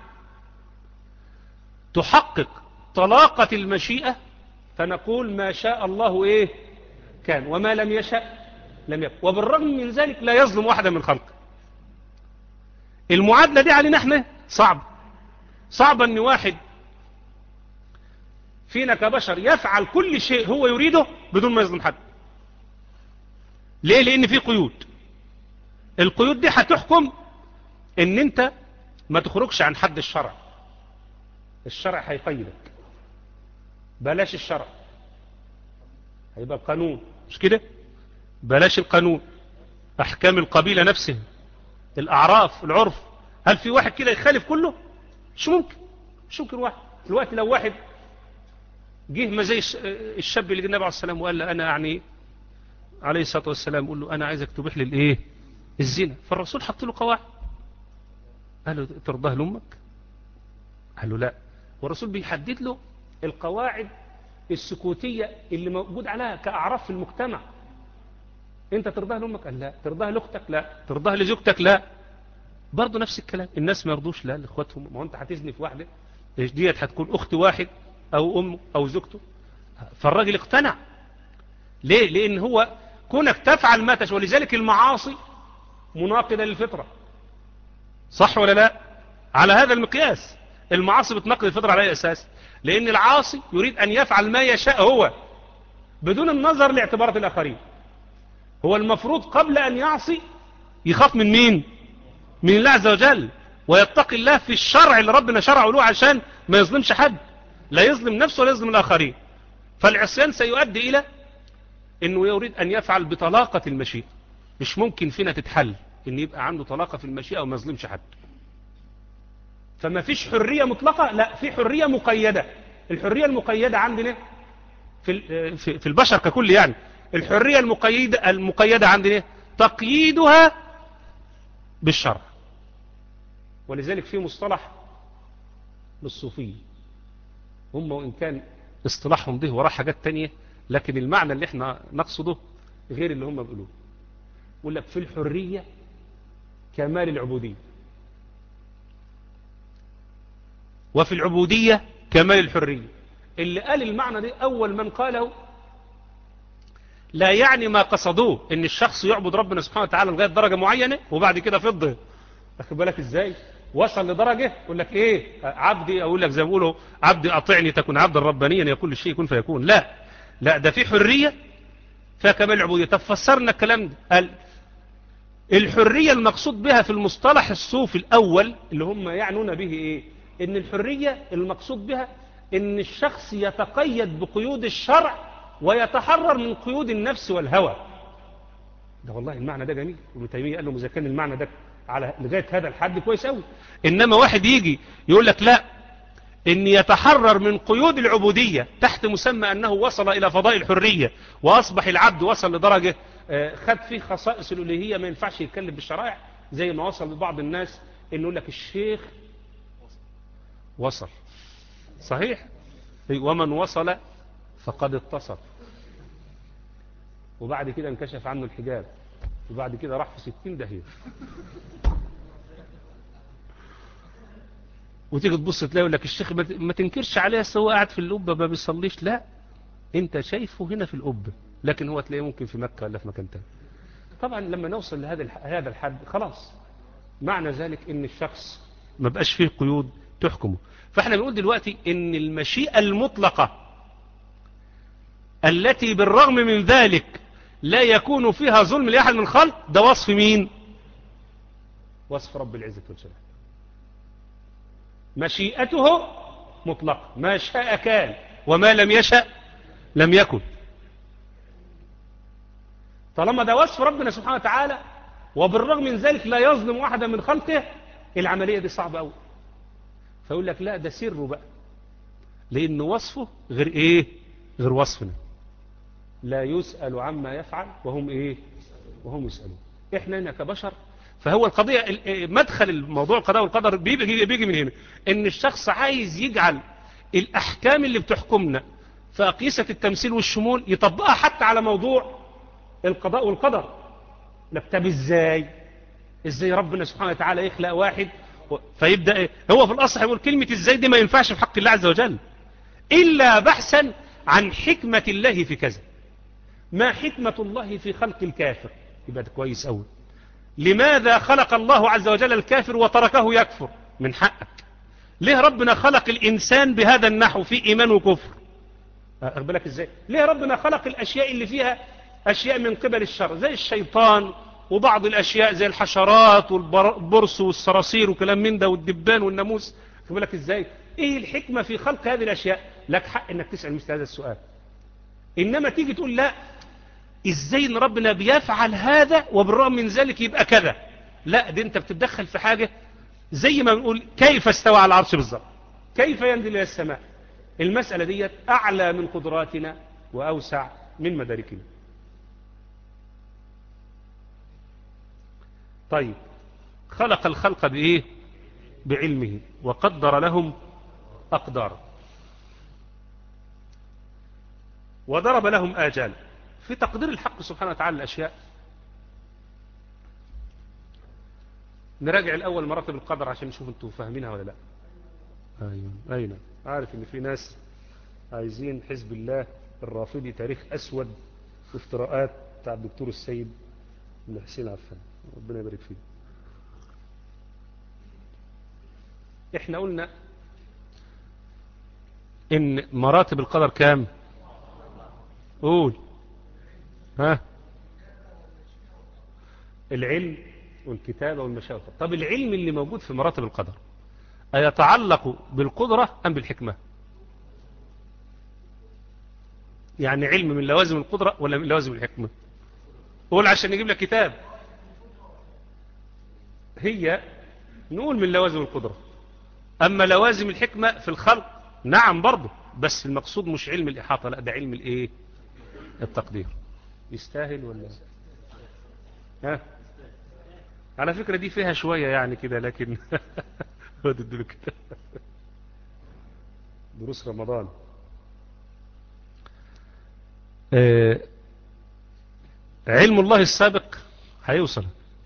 تحقق طلاقة المشيئة فنقول ما شاء الله إيه كان وما لم يشاء لم يكن وبالرغم من ذلك لا يظلم واحدا من خلقه المعادلة دي علينا احنا صعب صعب ان واحد فينا كبشر يفعل كل شيء هو يريده بدون ما يظلم حد ليه لان في قيود القيود دي هتحكم ان انت ما تخرجش عن حد الشرع الشرع هيقيدك بلاش الشرع هيبقى القانون مش كده بلاش القانون احكام القبيلة نفسها الاعراف العرف هل في واحد كده يخالف كله مش ممكن مش ممكن واحد دلوقتي لو واحد جه ما زي الشاب اللي النبي عليه السلام وقال له انا يعني عليه الصلاه والسلام قول له انا عايزك تبيح لي الايه الزنا فالرسول حط له قواعد قال له ترضاه لامك قال له لا والرسول بيحدد له القواعد السكوتية اللي موجود عليها كأعراف في المجتمع انت ترضاها لأمك قال لا ترضاها لأختك لا ترضاها لزوجتك لا برضه نفس الكلام الناس ما يرضوش لا لإخواتهم ما هو انت هتزني في واحدة ديت هتكون أخت واحد أو أمه أو زوجته فالراجل اقتنع ليه لأن هو كونك تفعل ما تشاء ولذلك المعاصي مناقضة للفطرة صح ولا لا على هذا المقياس المعاصي بتنقض الفطرة على أي أساس لأن العاصي يريد أن يفعل ما يشاء هو بدون النظر لاعتبارات الآخرين هو المفروض قبل أن يعصي يخاف من مين من الله عز وجل ويتقي الله في الشرع اللي ربنا شرعه له عشان ما يظلمش حد لا يظلم نفسه ولا يظلم الآخرين فالعصيان سيؤدي إلى أنه يريد أن يفعل بطلاقة المشيئة مش ممكن فينا تتحل أن يبقى عنده طلاقة في المشيئة وما يظلمش حد فما فيش حرية مطلقة لا في حرية مقيدة الحرية المقيدة عندنا في في البشر ككل يعني الحرية المقيدة المقيدة عندنا تقييدها بالشرع ولذلك في مصطلح للصوفية هم وإن كان اصطلاحهم ده وراه حاجات تانية لكن المعنى اللي احنا نقصده غير اللي هم بيقولوه يقول لك في الحرية كمال العبودية وفي العبودية كمال الحرية اللي قال المعنى ده أول من قاله لا يعني ما قصدوه ان الشخص يعبد ربنا سبحانه وتعالى لغاية درجة معينة وبعد كده فضه أخذ بالك ازاي وصل لدرجة يقول لك ايه عبدي اقول لك زي ما بيقولوا عبدي اطعني تكون عبدا ربانيا يا كل شيء يكون فيكون لا لا ده في حرية فيها كمال العبودية طب فسرنا الكلام ده قال الحرية المقصود بها في المصطلح الصوفي الأول اللي هم يعنون به ايه ان الحرية المقصود بها ان الشخص يتقيد بقيود الشرع ويتحرر من قيود النفس والهوى ده والله المعنى ده جميل ابن تيمية قال له إذا كان المعنى ده على لغاية هذا الحد كويس قوي إنما واحد يجي يقول لك لا ان يتحرر من قيود العبودية تحت مسمى انه وصل الى فضاء الحرية واصبح العبد وصل لدرجة آه، خد فيه خصائص الالوهية ما ينفعش يتكلم بالشرائع زي ما وصل لبعض الناس انه يقول لك الشيخ وصل صحيح ومن وصل فقد اتصل وبعد كده انكشف عنه الحجاب وبعد كده راح في ستين دهية وتيجي تبص تلاقي يقول لك الشيخ ما تنكرش عليه هو قاعد في القبة ما بيصليش لا انت شايفه هنا في القبة لكن هو تلاقيه ممكن في مكة ولا في مكان تاني طبعا لما نوصل لهذا هذا الحد خلاص معنى ذلك ان الشخص ما بقاش فيه قيود تحكمه فاحنا بنقول دلوقتي ان المشيئة المطلقة التي بالرغم من ذلك لا يكون فيها ظلم لأحد من الخلق ده وصف مين وصف رب العزة والجلال مشيئته مطلقة ما شاء كان وما لم يشأ لم يكن طالما ده وصف ربنا سبحانه وتعالى وبالرغم من ذلك لا يظلم واحدا من خلقه العملية دي صعبة أوي فيقول لك لا ده سره بقى لأن وصفه غير إيه غير وصفنا لا يسأل عما يفعل وهم إيه وهم يسألون إحنا هنا كبشر فهو القضية مدخل الموضوع القضاء والقدر بيجي, بيجي من هنا ان الشخص عايز يجعل الاحكام اللي بتحكمنا في أقيسة التمثيل والشمول يطبقها حتى على موضوع القضاء والقدر طب ازاي ازاي ربنا سبحانه وتعالى يخلق واحد فيبدأ إيه؟ هو في الأصح يقول كلمة ازاي دي ما ينفعش في حق الله عز وجل إلا بحثا عن حكمة الله في كذا ما حكمة الله في خلق الكافر يبقى ده كويس أول لماذا خلق الله عز وجل الكافر وتركه يكفر من حقك ليه ربنا خلق الإنسان بهذا النحو في إيمان وكفر أقبلك إزاي ليه ربنا خلق الأشياء اللي فيها أشياء من قبل الشر زي الشيطان وبعض الأشياء زي الحشرات والبرص والصراصير وكلام من ده والدبان والناموس أقبلك إزاي إيه الحكمة في خلق هذه الأشياء لك حق إنك تسأل مثل هذا السؤال إنما تيجي تقول لا ازاي ان ربنا بيفعل هذا وبالرغم من ذلك يبقى كذا لا دي انت بتتدخل في حاجة زي ما بنقول كيف استوى على العرش بالظبط كيف ينزل الى السماء المسألة دي اعلى من قدراتنا واوسع من مداركنا طيب خلق الخلق بايه بعلمه وقدر لهم اقدار وضرب لهم آجال في تقدير الحق سبحانه وتعالى الأشياء نراجع الأول مراتب القدر عشان نشوف انتوا فاهمينها ولا لا أيوة أين عارف ان في ناس عايزين حزب الله الرافضي تاريخ أسود وافتراءات بتاع الدكتور السيد بن حسين عفان ربنا يبارك فيه احنا قلنا ان مراتب القدر كام قول ها العلم والكتابة والمشاوة طب العلم اللي موجود في مراتب القدر أيتعلق بالقدرة أم بالحكمة يعني علم من لوازم القدرة ولا من لوازم الحكمة قول عشان نجيب لك كتاب هي نقول من لوازم القدرة أما لوازم الحكمة في الخلق نعم برضه بس المقصود مش علم الإحاطة لا ده علم الإيه التقدير يستاهل ولا ها على فكرة دي فيها شوية يعني كده لكن كده دروس رمضان آه علم الله السابق هيوصل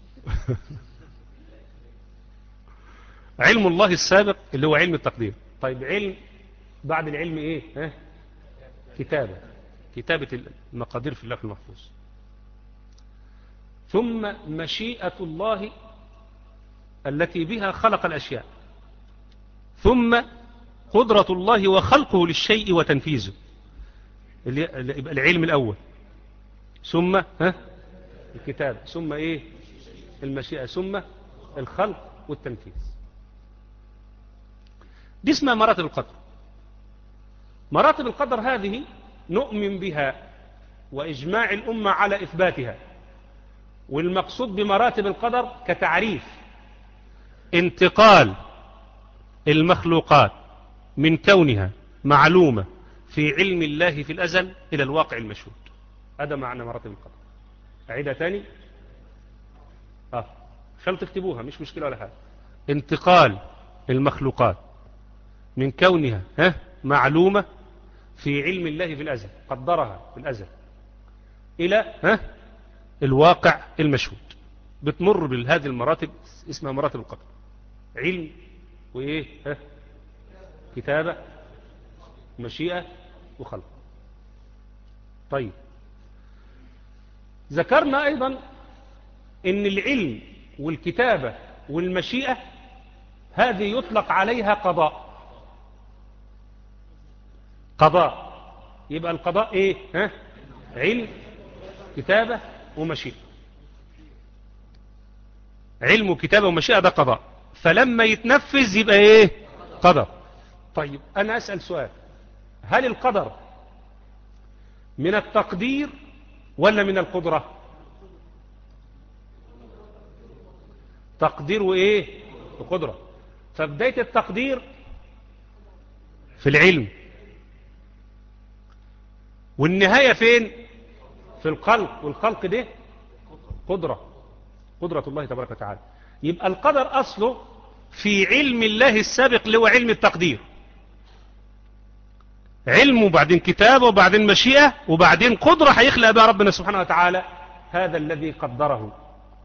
علم الله السابق اللي هو علم التقدير طيب علم بعد العلم ايه ها كتابة كتابة المقادير في اللوح المحفوظ ثم مشيئة الله التي بها خلق الأشياء ثم قدرة الله وخلقه للشيء وتنفيذه يبقى العلم الأول ثم ها الكتاب ثم إيه المشيئة ثم الخلق والتنفيذ دي اسمها مراتب القدر مراتب القدر هذه نؤمن بها وإجماع الأمة على إثباتها والمقصود بمراتب القدر كتعريف انتقال المخلوقات من كونها معلومة في علم الله في الأزل إلى الواقع المشهود هذا معنى مراتب القدر أعيدها تاني آه خلوا تكتبوها مش مشكلة ولا حاجة انتقال المخلوقات من كونها ها معلومة في علم الله في الأزل قدرها في الأزل إلى ها الواقع المشهود بتمر بهذه المراتب اسمها مراتب القدر علم وإيه ها كتابة مشيئة وخلق طيب ذكرنا أيضا ان العلم والكتابة والمشيئة هذه يطلق عليها قضاء قضاء يبقى القضاء ايه ها علم كتابة ومشيئة علم وكتابة ومشيئة ده قضاء فلما يتنفذ يبقى ايه قدر طيب انا اسأل سؤال هل القدر من التقدير ولا من القدرة تقدير وايه وقدرة فبداية التقدير في العلم والنهاية فين في الخلق والخلق ده قدرة قدرة الله تبارك وتعالى يبقى القدر أصله في علم الله السابق اللي هو علم التقدير علم وبعدين كتابة وبعدين مشيئة وبعدين قدرة هيخلق بها ربنا سبحانه وتعالى هذا الذي قدره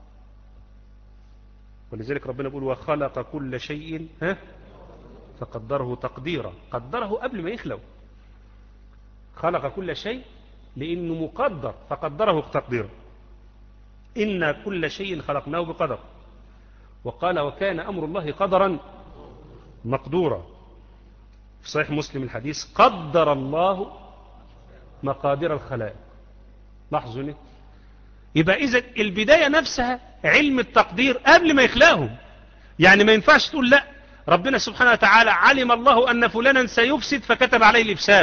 ولذلك ربنا يقول وخلق كل شيء ها فقدره تقديرا قدره قبل ما يخلق خلق كل شيء لأنه مقدر فقدره تقديرا إن كل شيء خلقناه بقدر وقال وكان أمر الله قدرا مقدورا في صحيح مسلم الحديث قدر الله مقادير الخلائق لاحظوا ليه يبقى إذا البداية نفسها علم التقدير قبل ما يخلقهم يعني ما ينفعش تقول لا ربنا سبحانه وتعالى علم الله أن فلانا سيفسد فكتب عليه الإفساد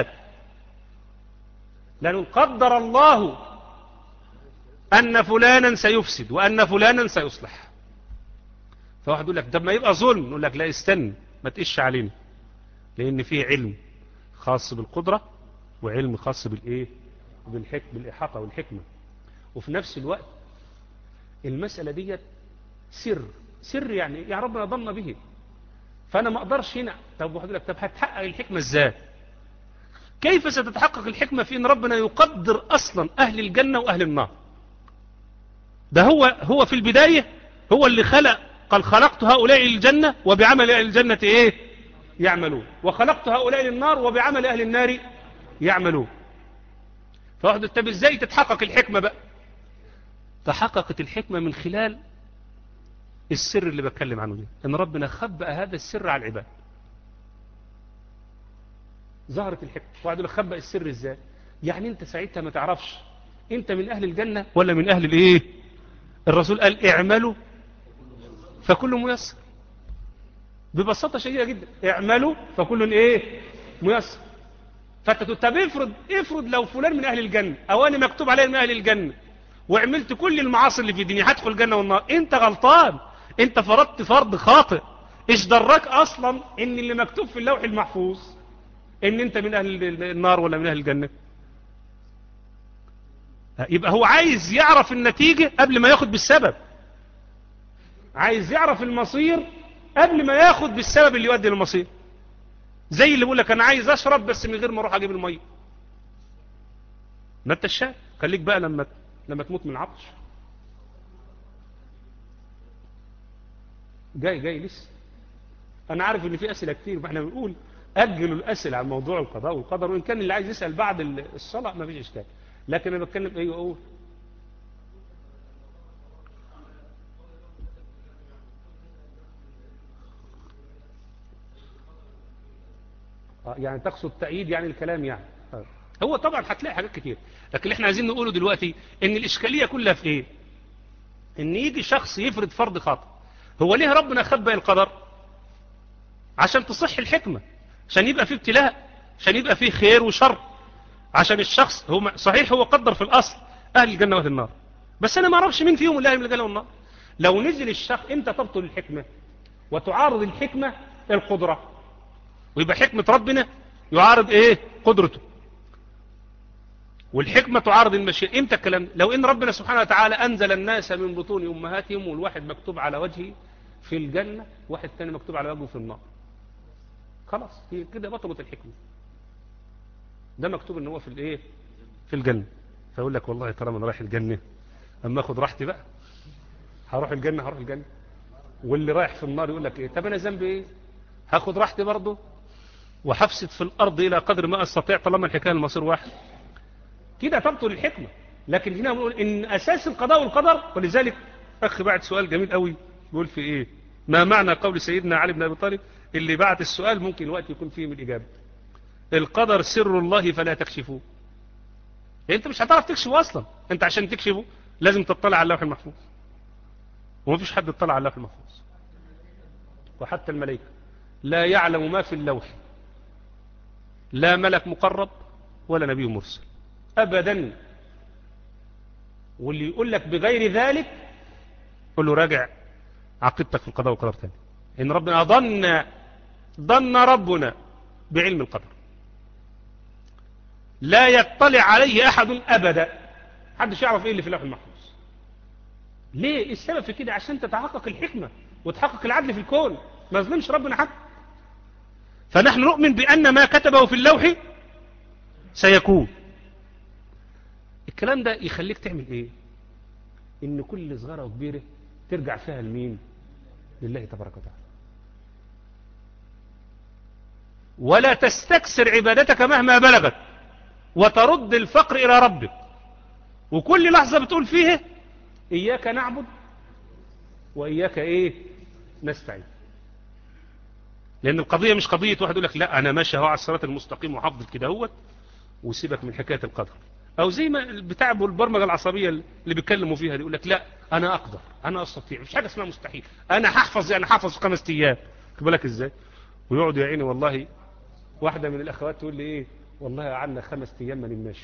لأنه قدر الله أن فلانا سيفسد وأن فلانا سيصلح فواحد يقول لك ده ما يبقى ظلم نقول لك لا استنى ما تقش علينا لأن فيه علم خاص بالقدرة وعلم خاص بالإيه بالحكم بالإحاطة والحكمة وفي نفس الوقت المسألة ديت سر سر يعني يا ربنا ضمن به فأنا ما أقدرش هنا طب واحد لك طب هتحقق الحكمة إزاي كيف ستتحقق الحكمة في أن ربنا يقدر أصلا أهل الجنة وأهل النار ده هو هو في البداية هو اللي خلق قال خلقت هؤلاء الجنة وبعمل أهل الجنة إيه يعملون وخلقت هؤلاء للنار وبعمل أهل النار يعملون فواحد طب إزاي تتحقق الحكمة بقى تحققت الحكمة من خلال السر اللي بتكلم عنه ده ان ربنا خبأ هذا السر على العباد ظهرت الحكمة واحد يقول خبأ السر ازاي يعني انت ساعتها ما تعرفش انت من اهل الجنة ولا من اهل الايه الرسول قال اعملوا فكل ميسر ببساطة شديدة جدا اعملوا فكل ايه ميسر فانت طب افرض افرض لو فلان من اهل الجنة او انا مكتوب عليه من اهل الجنة وعملت كل المعاصي اللي في الدنيا هدخل الجنة والنار انت غلطان انت فرضت فرض خاطئ ايش دراك اصلا ان اللي مكتوب في اللوح المحفوظ ان انت من اهل النار ولا من اهل الجنة يبقى هو عايز يعرف النتيجة قبل ما ياخد بالسبب عايز يعرف المصير قبل ما ياخد بالسبب اللي يؤدي للمصير زي اللي بيقول لك انا عايز اشرب بس من غير ما اروح اجيب الميه ما انت الشاب خليك بقى لما لما تموت من العطش جاي جاي لسه انا عارف ان في اسئله كتير فاحنا بنقول اجلوا الاسئله عن موضوع القضاء والقدر وان كان اللي عايز يسال بعد الصلاه ما فيش اشكال لكن انا بتكلم ايوه اقول يعني تقصد تأييد يعني الكلام يعني هو طبعا هتلاقي حاجات كتير لكن اللي احنا عايزين نقوله دلوقتي ان الاشكالية كلها في ايه ان يجي شخص يفرض فرض خاطئ هو ليه ربنا خبأ القدر عشان تصح الحكمة عشان يبقى فيه ابتلاء عشان يبقى فيه خير وشر عشان الشخص هو صحيح هو قدر في الاصل اهل الجنة واهل النار بس انا ما اعرفش مين فيهم اللي اهل الجنة والنار لو نزل الشخص انت تبطل الحكمة وتعارض الحكمة القدرة ويبقى حكمة ربنا يعارض ايه قدرته والحكمة تعارض المشيئة امتى الكلام ده؟ لو ان ربنا سبحانه وتعالى انزل الناس من بطون امهاتهم والواحد مكتوب على وجهه في الجنة واحد تاني مكتوب على وجهه في النار خلاص هي كده بطلت الحكمة ده مكتوب ان هو في الايه في الجنة فيقول لك والله طالما انا رايح الجنة اما اخد راحتي بقى هروح الجنة هروح الجنة واللي رايح في النار يقول لك ايه طب انا ذنبي ايه هاخد راحتي برضه وحفسد في الارض الى قدر ما استطيع طالما الحكايه المصير واحد كده تبطل الحكمه لكن هنا بنقول ان اساس القضاء والقدر ولذلك اخ بعت سؤال جميل قوي بيقول في ايه ما معنى قول سيدنا علي بن ابي طالب اللي بعت السؤال ممكن الوقت يكون فيه من الاجابه القدر سر الله فلا تكشفوه انت مش هتعرف تكشفه اصلا انت عشان تكشفه لازم تطلع على اللوح المحفوظ ومفيش حد اطلع على اللوح المحفوظ وحتى الملائكة لا يعلم ما في اللوح لا ملك مقرب ولا نبي مرسل أبدا واللي يقول لك بغير ذلك قل له راجع عقيدتك في القضاء والقدر تاني إن ربنا ظن ظن ربنا بعلم القدر لا يطلع عليه أحد أبدا حدش يعرف إيه اللي في اللوح المحفوظ ليه إيه السبب في كده عشان تتحقق الحكمة وتحقق العدل في الكون ما يظلمش ربنا حد فنحن نؤمن بأن ما كتبه في اللوح سيكون الكلام ده يخليك تعمل ايه ان كل صغيرة وكبيرة ترجع فيها لمين لله تبارك وتعالى ولا تستكسر عبادتك مهما بلغت وترد الفقر إلى ربك وكل لحظة بتقول فيها إياك نعبد وإياك إيه نستعين لأن القضية مش قضية واحد يقول لك لا أنا ماشي اهو على الصراط المستقيم وحافظ كده هوت وسيبك من حكاية القدر أو زي ما بتاع البرمجة العصبية اللي بيتكلموا فيها دي يقول لك لا أنا أقدر أنا أستطيع مش حاجة اسمها مستحيل أنا هحفظ يعني هحفظ خمس أيام بالك إزاي ويقعد يا عيني والله واحدة من الأخوات تقول لي إيه والله قعدنا خمس أيام ما نمناش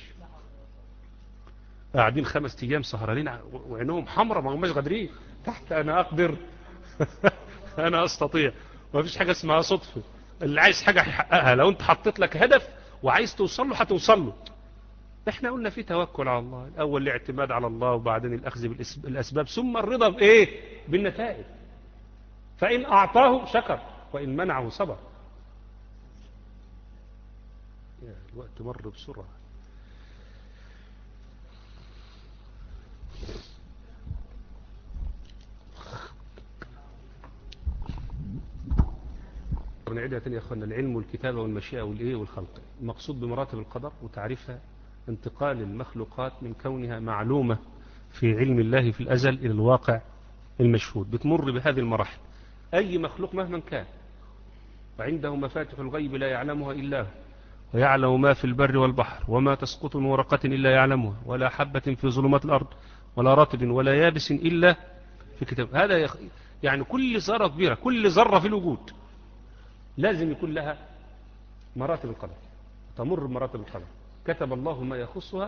قاعدين خمس أيام سهرانين وعينهم حمراء ما هماش قادرين تحت أنا أقدر أنا أستطيع ما فيش حاجة اسمها صدفة اللي عايز حاجة هيحققها لو أنت حطيت لك هدف وعايز توصل له هتوصل له احنا قلنا في توكل على الله الأول الاعتماد على الله وبعدين الأخذ بالأسباب ثم الرضا بإيه بالنتائج فإن أعطاه شكر وإن منعه صبر يا الوقت مر بسرعة ونعيدها تاني يا اخوانا العلم والكتابة والمشيئة والايه والخلق المقصود بمراتب القدر وتعريفها انتقال المخلوقات من كونها معلومة في علم الله في الأزل إلى الواقع المشهود بتمر بهذه المراحل أي مخلوق مهما كان وعنده مفاتح الغيب لا يعلمها إلا هو ويعلم ما في البر والبحر وما تسقط من ورقة إلا يعلمها ولا حبة في ظلمات الأرض ولا رطب ولا يابس إلا في كتاب هذا يعني كل ذرة كبيرة كل ذرة في الوجود لازم يكون لها مراتب القدر تمر بمراتب القدر كتب الله ما يخصها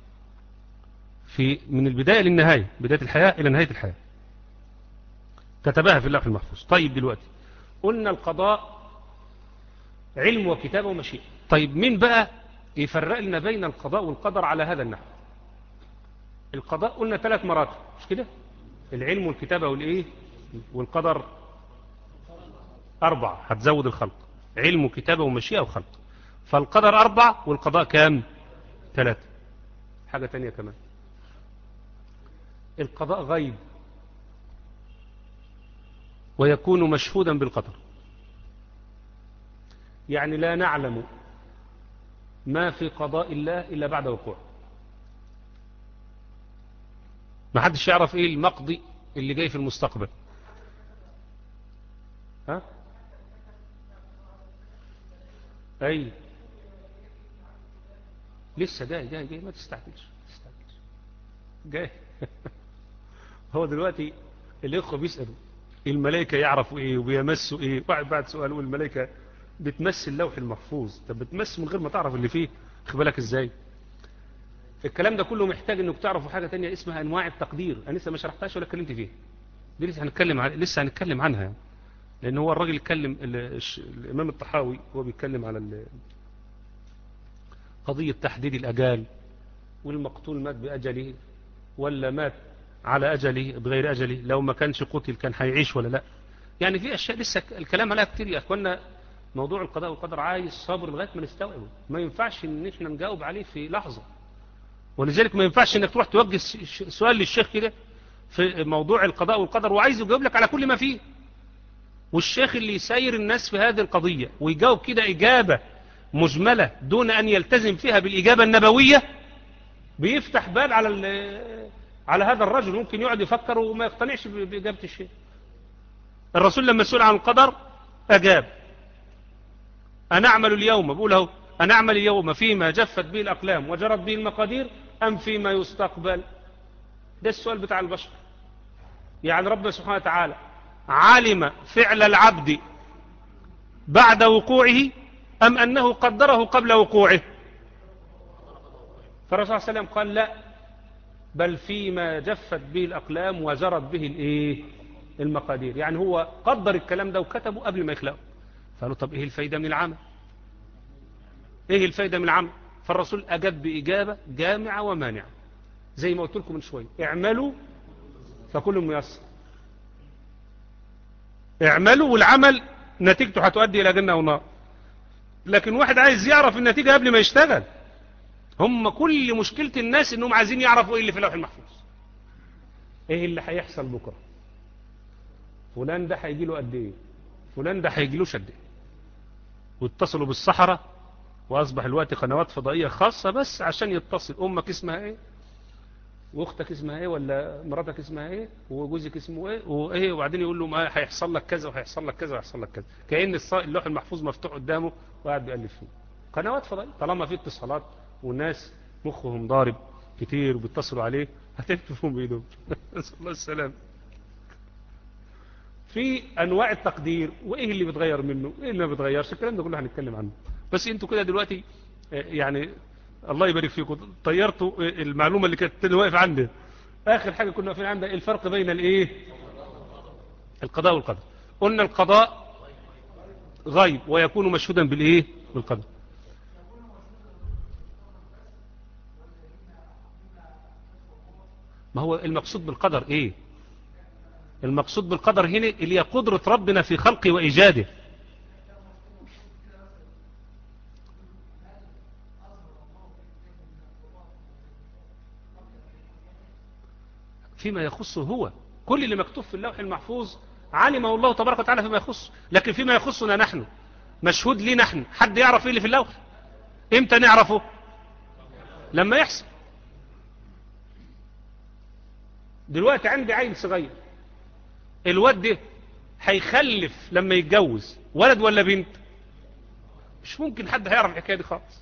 في من البداية للنهاية بداية الحياة إلى نهاية الحياة كتبها في اللوح المحفوظ طيب دلوقتي قلنا القضاء علم وكتابة ومشيئة طيب مين بقى يفرق لنا بين القضاء والقدر على هذا النحو القضاء قلنا ثلاث مراتب مش كده العلم والكتابة والإيه والقدر أربعة هتزود الخلق علم وكتابة ومشيئة وخلق فالقدر أربع والقضاء كام ثلاثة حاجة تانية كمان القضاء غيب ويكون مشهودا بالقدر يعني لا نعلم ما في قضاء الله إلا بعد وقوع ما حدش يعرف ايه المقضي اللي جاي في المستقبل ها اي لسه جاي جاي جاي ما تستعجلش تستعجلش جاي هو دلوقتي الاخوه بيسالوا الملائكه يعرفوا ايه وبيمسوا ايه بعد بعد سؤال والملائكه بتمس اللوح المحفوظ طب بتمس من غير ما تعرف اللي فيه خد بالك ازاي الكلام ده كله محتاج انك تعرفوا حاجه تانية اسمها انواع التقدير انا لسه ما شرحتهاش ولا اتكلمت فيها دي لسه هنتكلم عن... لسه هنتكلم عنها يعني. لأن هو الراجل اتكلم الإمام الطحاوي هو بيتكلم على قضية تحديد الأجال والمقتول مات بأجله ولا مات على أجله بغير أجله لو ما كانش قتل كان هيعيش ولا لا يعني في أشياء لسه الكلام عليها كتير يا أخوانا موضوع القضاء والقدر عايز صبر لغاية ما نستوعبه ما ينفعش ان احنا نجاوب عليه في لحظة ولذلك ما ينفعش انك تروح توجه سؤال للشيخ كده في موضوع القضاء والقدر وعايز يجاوب لك على كل ما فيه والشيخ اللي يسير الناس في هذه القضية ويجاوب كده إجابة مجملة دون أن يلتزم فيها بالإجابة النبوية بيفتح باب على على هذا الرجل ممكن يقعد يفكر وما يقتنعش بإجابة الشيخ الرسول لما سئل عن القدر أجاب أنا أعمل اليوم بقول اهو أنا أعمل اليوم فيما جفت به الأقلام وجرت به المقادير أم فيما يستقبل ده السؤال بتاع البشر يعني ربنا سبحانه وتعالى علم فعل العبد بعد وقوعه أم أنه قدره قبل وقوعه فالرسول صلى الله عليه وسلم قال لا بل فيما جفت به الأقلام وجرت به الإيه المقادير يعني هو قدر الكلام ده وكتبه قبل ما يخلقه فقالوا طب ايه الفايدة من العمل ايه الفايدة من العمل فالرسول اجاب باجابة جامعة ومانعة زي ما قلت لكم من شوية اعملوا فكل ميسر اعملوا والعمل نتيجته هتؤدي الى جنة ونار لكن واحد عايز يعرف النتيجة قبل ما يشتغل هم كل مشكلة الناس انهم عايزين يعرفوا ايه اللي في اللوح المحفوظ ايه اللي هيحصل بكرة فلان ده هيجي له قد ايه فلان ده هيجي له قد ايه واتصلوا بالصحراء واصبح الوقت قنوات فضائية خاصة بس عشان يتصل امك اسمها ايه واختك اسمها ايه ولا مراتك اسمها ايه وجوزك اسمه ايه وايه وبعدين يقول له ما هيحصل لك كذا وهيحصل لك كذا وهيحصل لك كذا كأن اللوح المحفوظ مفتوح قدامه وقاعد بيألف فيه قنوات فضائية طالما في اتصالات والناس مخهم ضارب كتير وبيتصلوا عليه هتكتفهم بايدهم نسال الله السلام في انواع التقدير وايه اللي بيتغير منه وايه اللي ما بيتغيرش الكلام ده كله هنتكلم عنه بس انتوا كده دلوقتي يعني الله يبارك فيكم طيرتوا المعلومه اللي كانت واقف عندي اخر حاجه كنا واقفين عندها الفرق بين الايه القضاء والقدر قلنا القضاء غيب ويكون مشهودا بالايه بالقدر ما هو المقصود بالقدر ايه المقصود بالقدر هنا اللي هي قدرة ربنا في خلقه وإيجاده فيما يخصه هو كل اللي مكتوب في اللوح المحفوظ علمه الله تبارك وتعالى فيما يخص لكن فيما يخصنا نحن مشهود لي نحن حد يعرف ايه اللي في اللوح امتى نعرفه لما يحصل دلوقتي عندي عيل صغير الواد ده هيخلف لما يتجوز ولد ولا بنت مش ممكن حد هيعرف الحكايه دي خالص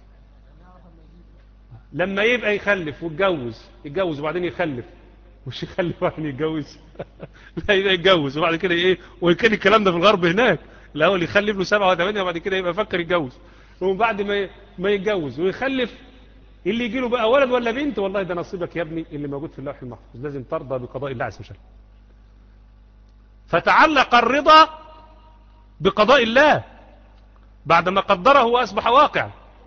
لما يبقى يخلف ويتجوز يتجوز وبعدين يخلف مش يخلف وبعدين يتجوز لا يبقى يتجوز وبعد كده ايه وكان الكلام ده في الغرب هناك الاول يخلف له سبعة وثمانية وبعد كده يبقى يفكر يتجوز وبعد ما ما يتجوز ويخلف اللي يجي له بقى ولد ولا بنت والله ده نصيبك يا ابني اللي موجود في اللوح المحفوظ لازم ترضى بقضاء الله عز وجل فتعلق الرضا بقضاء الله بعدما قدره وأصبح واقع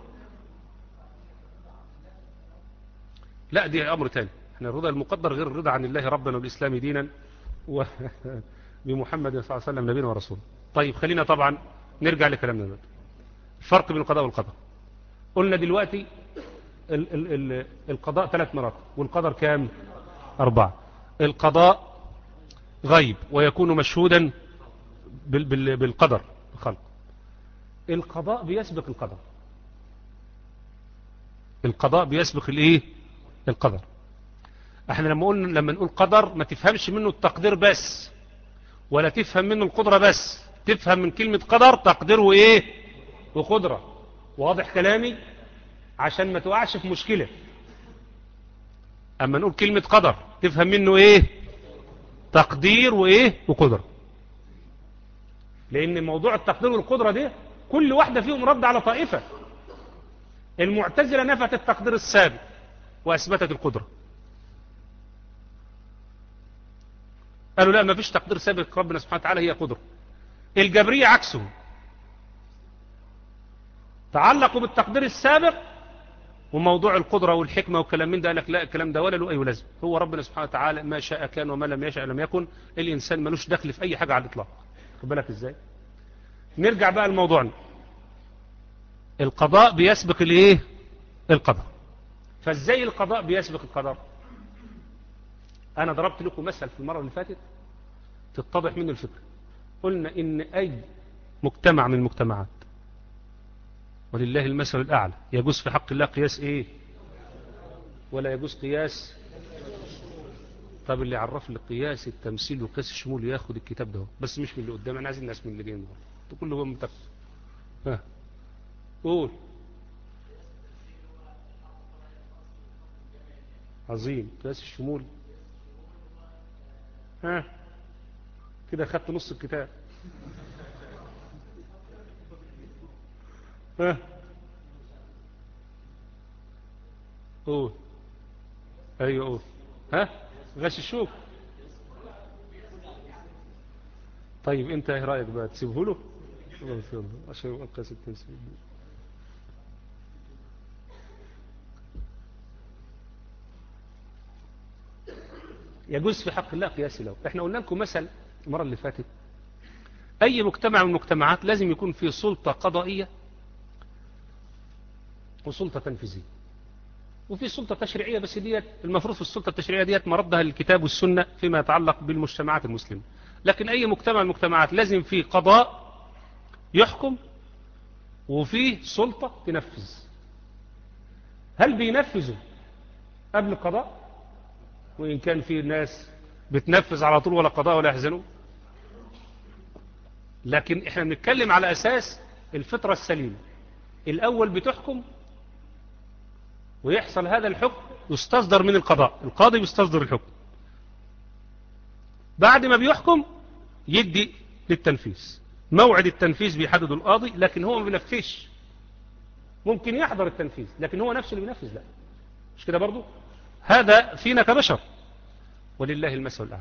لا دي أمر تاني احنا الرضا المقدر غير الرضا عن الله ربنا والإسلام دينا وبمحمد صلى الله عليه وسلم نبينا ورسوله طيب خلينا طبعا نرجع لكلامنا دلوقتي الفرق بين القضاء والقدر قلنا دلوقتي ال ال ال القضاء ثلاث مرات والقدر كام أربعة القضاء غيب ويكون مشهودا بال بال بالقدر الخلق القضاء بيسبق القدر القضاء بيسبق الايه القدر احنا لما قلنا لما نقول قدر ما تفهمش منه التقدير بس ولا تفهم منه القدرة بس تفهم من كلمة قدر تقدير وايه وقدرة واضح كلامي عشان ما تقعش في مشكلة اما نقول كلمة قدر تفهم منه ايه تقدير وايه وقدرة لان موضوع التقدير والقدرة ده كل واحدة فيهم رد على طائفة المعتزلة نفت التقدير السابق واثبتت القدرة قالوا لا ما فيش تقدير سابق ربنا سبحانه وتعالى هي قدرة الجبرية عكسه تعلقوا بالتقدير السابق وموضوع القدرة والحكمة والكلام من ده قال لك لا الكلام ده ولا له أي لازم هو ربنا سبحانه وتعالى ما شاء كان وما لم يشاء لم يكن الإنسان ملوش دخل في أي حاجة على الإطلاق خد بالك إزاي نرجع بقى لموضوعنا القضاء بيسبق الايه القدر فازاي القضاء بيسبق القدر انا ضربت لكم مثل في المرة اللي فاتت تتضح منه الفكرة قلنا ان اي مجتمع من المجتمعات ولله المثل الاعلى يجوز في حق الله قياس ايه ولا يجوز قياس طب اللي عرف لي قياس التمثيل وقياس الشمول ياخد الكتاب ده بس مش من اللي قدام انا عايز الناس من اللي جايين ورا كله هو متفق ها قول عظيم قياس الشمول ها كده خدت نص الكتاب ها قول ايوه قول ها غش الشوك طيب انت ايه رايك بقى تسيبه له الله يغفر له عشان يبقى قياس التمثيل يجوز في حق الله قياس له احنا قلنا لكم مثل المرة اللي فاتت اي مجتمع من المجتمعات لازم يكون فيه سلطة قضائية وسلطة تنفيذية وفي سلطة تشريعية بس ديت المفروض في السلطة التشريعية ديت مردها الكتاب والسنة فيما يتعلق بالمجتمعات المسلمة لكن اي مجتمع من المجتمعات لازم فيه قضاء يحكم وفيه سلطة تنفذ هل بينفذوا قبل القضاء وإن كان في ناس بتنفذ على طول ولا قضاء ولا يحزنوا لكن احنا بنتكلم على أساس الفطرة السليمة الأول بتحكم ويحصل هذا الحكم يستصدر من القضاء القاضي يستصدر الحكم بعد ما بيحكم يدي للتنفيذ موعد التنفيذ بيحدد القاضي لكن هو ما بينفذش ممكن يحضر التنفيذ لكن هو نفسه اللي بينفذ لا مش كده برضو هذا فينا كبشر ولله المثل الأعلى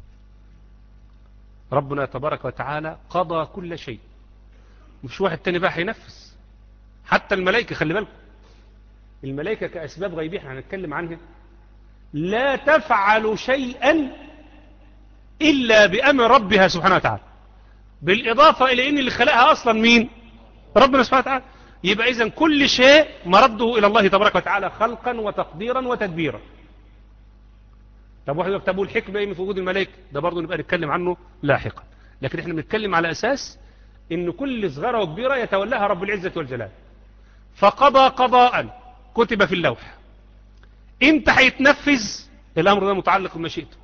ربنا تبارك وتعالى قضى كل شيء مش واحد تاني بقى هينفذ حتى الملائكة خلي بالكم الملائكة كأسباب غيبية احنا هنتكلم عنها لا تفعل شيئا إلا بأمر ربها سبحانه وتعالى بالإضافة إلى أن اللي خلقها أصلا مين ربنا سبحانه وتعالى يبقى إذن كل شيء مرده إلى الله تبارك وتعالى خلقا وتقديرا وتدبيرا طب واحد يقول طب والحكمة ايه في وجود الملائكة ده برضه نبقى نتكلم عنه لاحقا لكن احنا بنتكلم على أساس ان كل صغيرة وكبيرة يتولاها رب العزة والجلال فقضى قضاء كتب في اللوح انت هيتنفذ الامر ده متعلق بمشيئته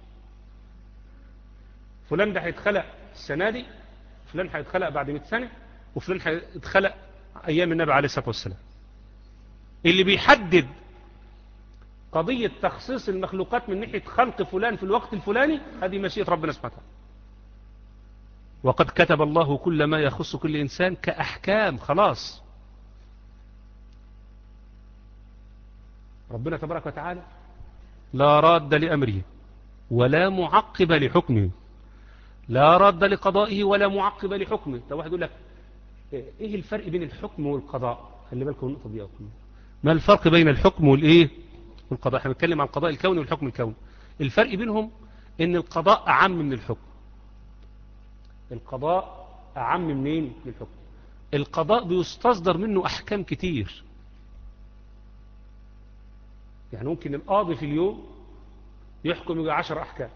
فلان ده هيتخلق السنة دي فلان هيتخلق بعد 100 سنة وفلان هيتخلق ايام النبي عليه الصلاة والسلام اللي بيحدد قضية تخصيص المخلوقات من ناحية خلق فلان في الوقت الفلاني هذه مشيئة ربنا سبحانه وتعالى وقد كتب الله كل ما يخص كل إنسان كأحكام خلاص ربنا تبارك وتعالى لا راد لأمره ولا معقب لحكمه لا راد لقضائه ولا معقب لحكمه ده واحد يقول لك ايه الفرق بين الحكم والقضاء خلي بالكم النقطة دي أقول ما الفرق بين الحكم والإيه والقضاء احنا بنتكلم عن القضاء الكوني والحكم الكوني الفرق بينهم ان القضاء اعم من الحكم القضاء اعم منين من الحكم القضاء بيستصدر منه احكام كتير يعني ممكن القاضي في اليوم يحكم يجي عشر احكام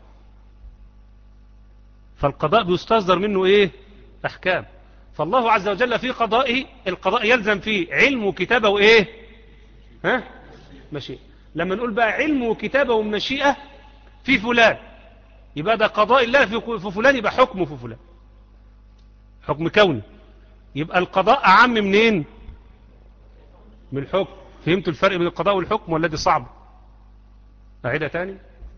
فالقضاء بيستصدر منه ايه احكام فالله عز وجل في قضائه القضاء يلزم فيه علم وكتابه وايه ها ماشي لما نقول بقى علم وكتابة ومشيئة في فلان يبقى ده قضاء الله في فلان يبقى حكمه في فلان حكم كوني يبقى القضاء أعم منين من الحكم فهمتوا الفرق بين القضاء والحكم ولا دي صعب أعيدها تاني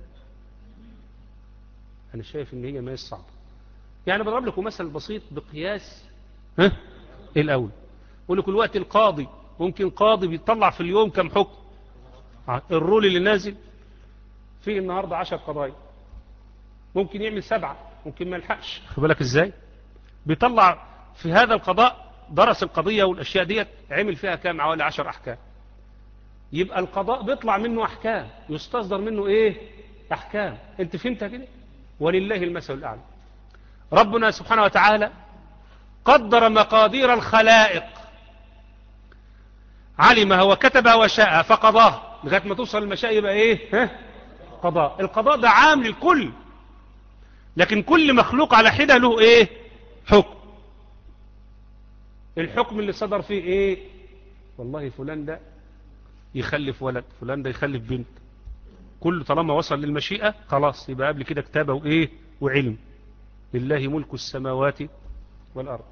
أنا شايف إن هي ما صعبة يعني بضرب لكم مثل بسيط بقياس ها الأول أقول لكم الوقت القاضي ممكن قاضي بيطلع في اليوم كم حكم الرول اللي نازل فيه النهاردة عشر قضايا ممكن يعمل سبعة ممكن ما يلحقش خد بالك ازاي بيطلع في هذا القضاء درس القضية والأشياء ديت عمل فيها كام حوالي عشر أحكام يبقى القضاء بيطلع منه أحكام يستصدر منه إيه أحكام أنت فهمتها كده ولله المثل الأعلى ربنا سبحانه وتعالى قدر مقادير الخلائق علمها وكتبها وشاءها فقضاه لغايه ما توصل المشاء يبقى ايه ها قضاء القضاء ده عام للكل لكن كل مخلوق على حدة له ايه حكم الحكم اللي صدر فيه ايه والله فلان ده يخلف ولد فلان ده يخلف بنت كل طالما وصل للمشيئة خلاص يبقى قبل كده كتابة وايه وعلم لله ملك السماوات والأرض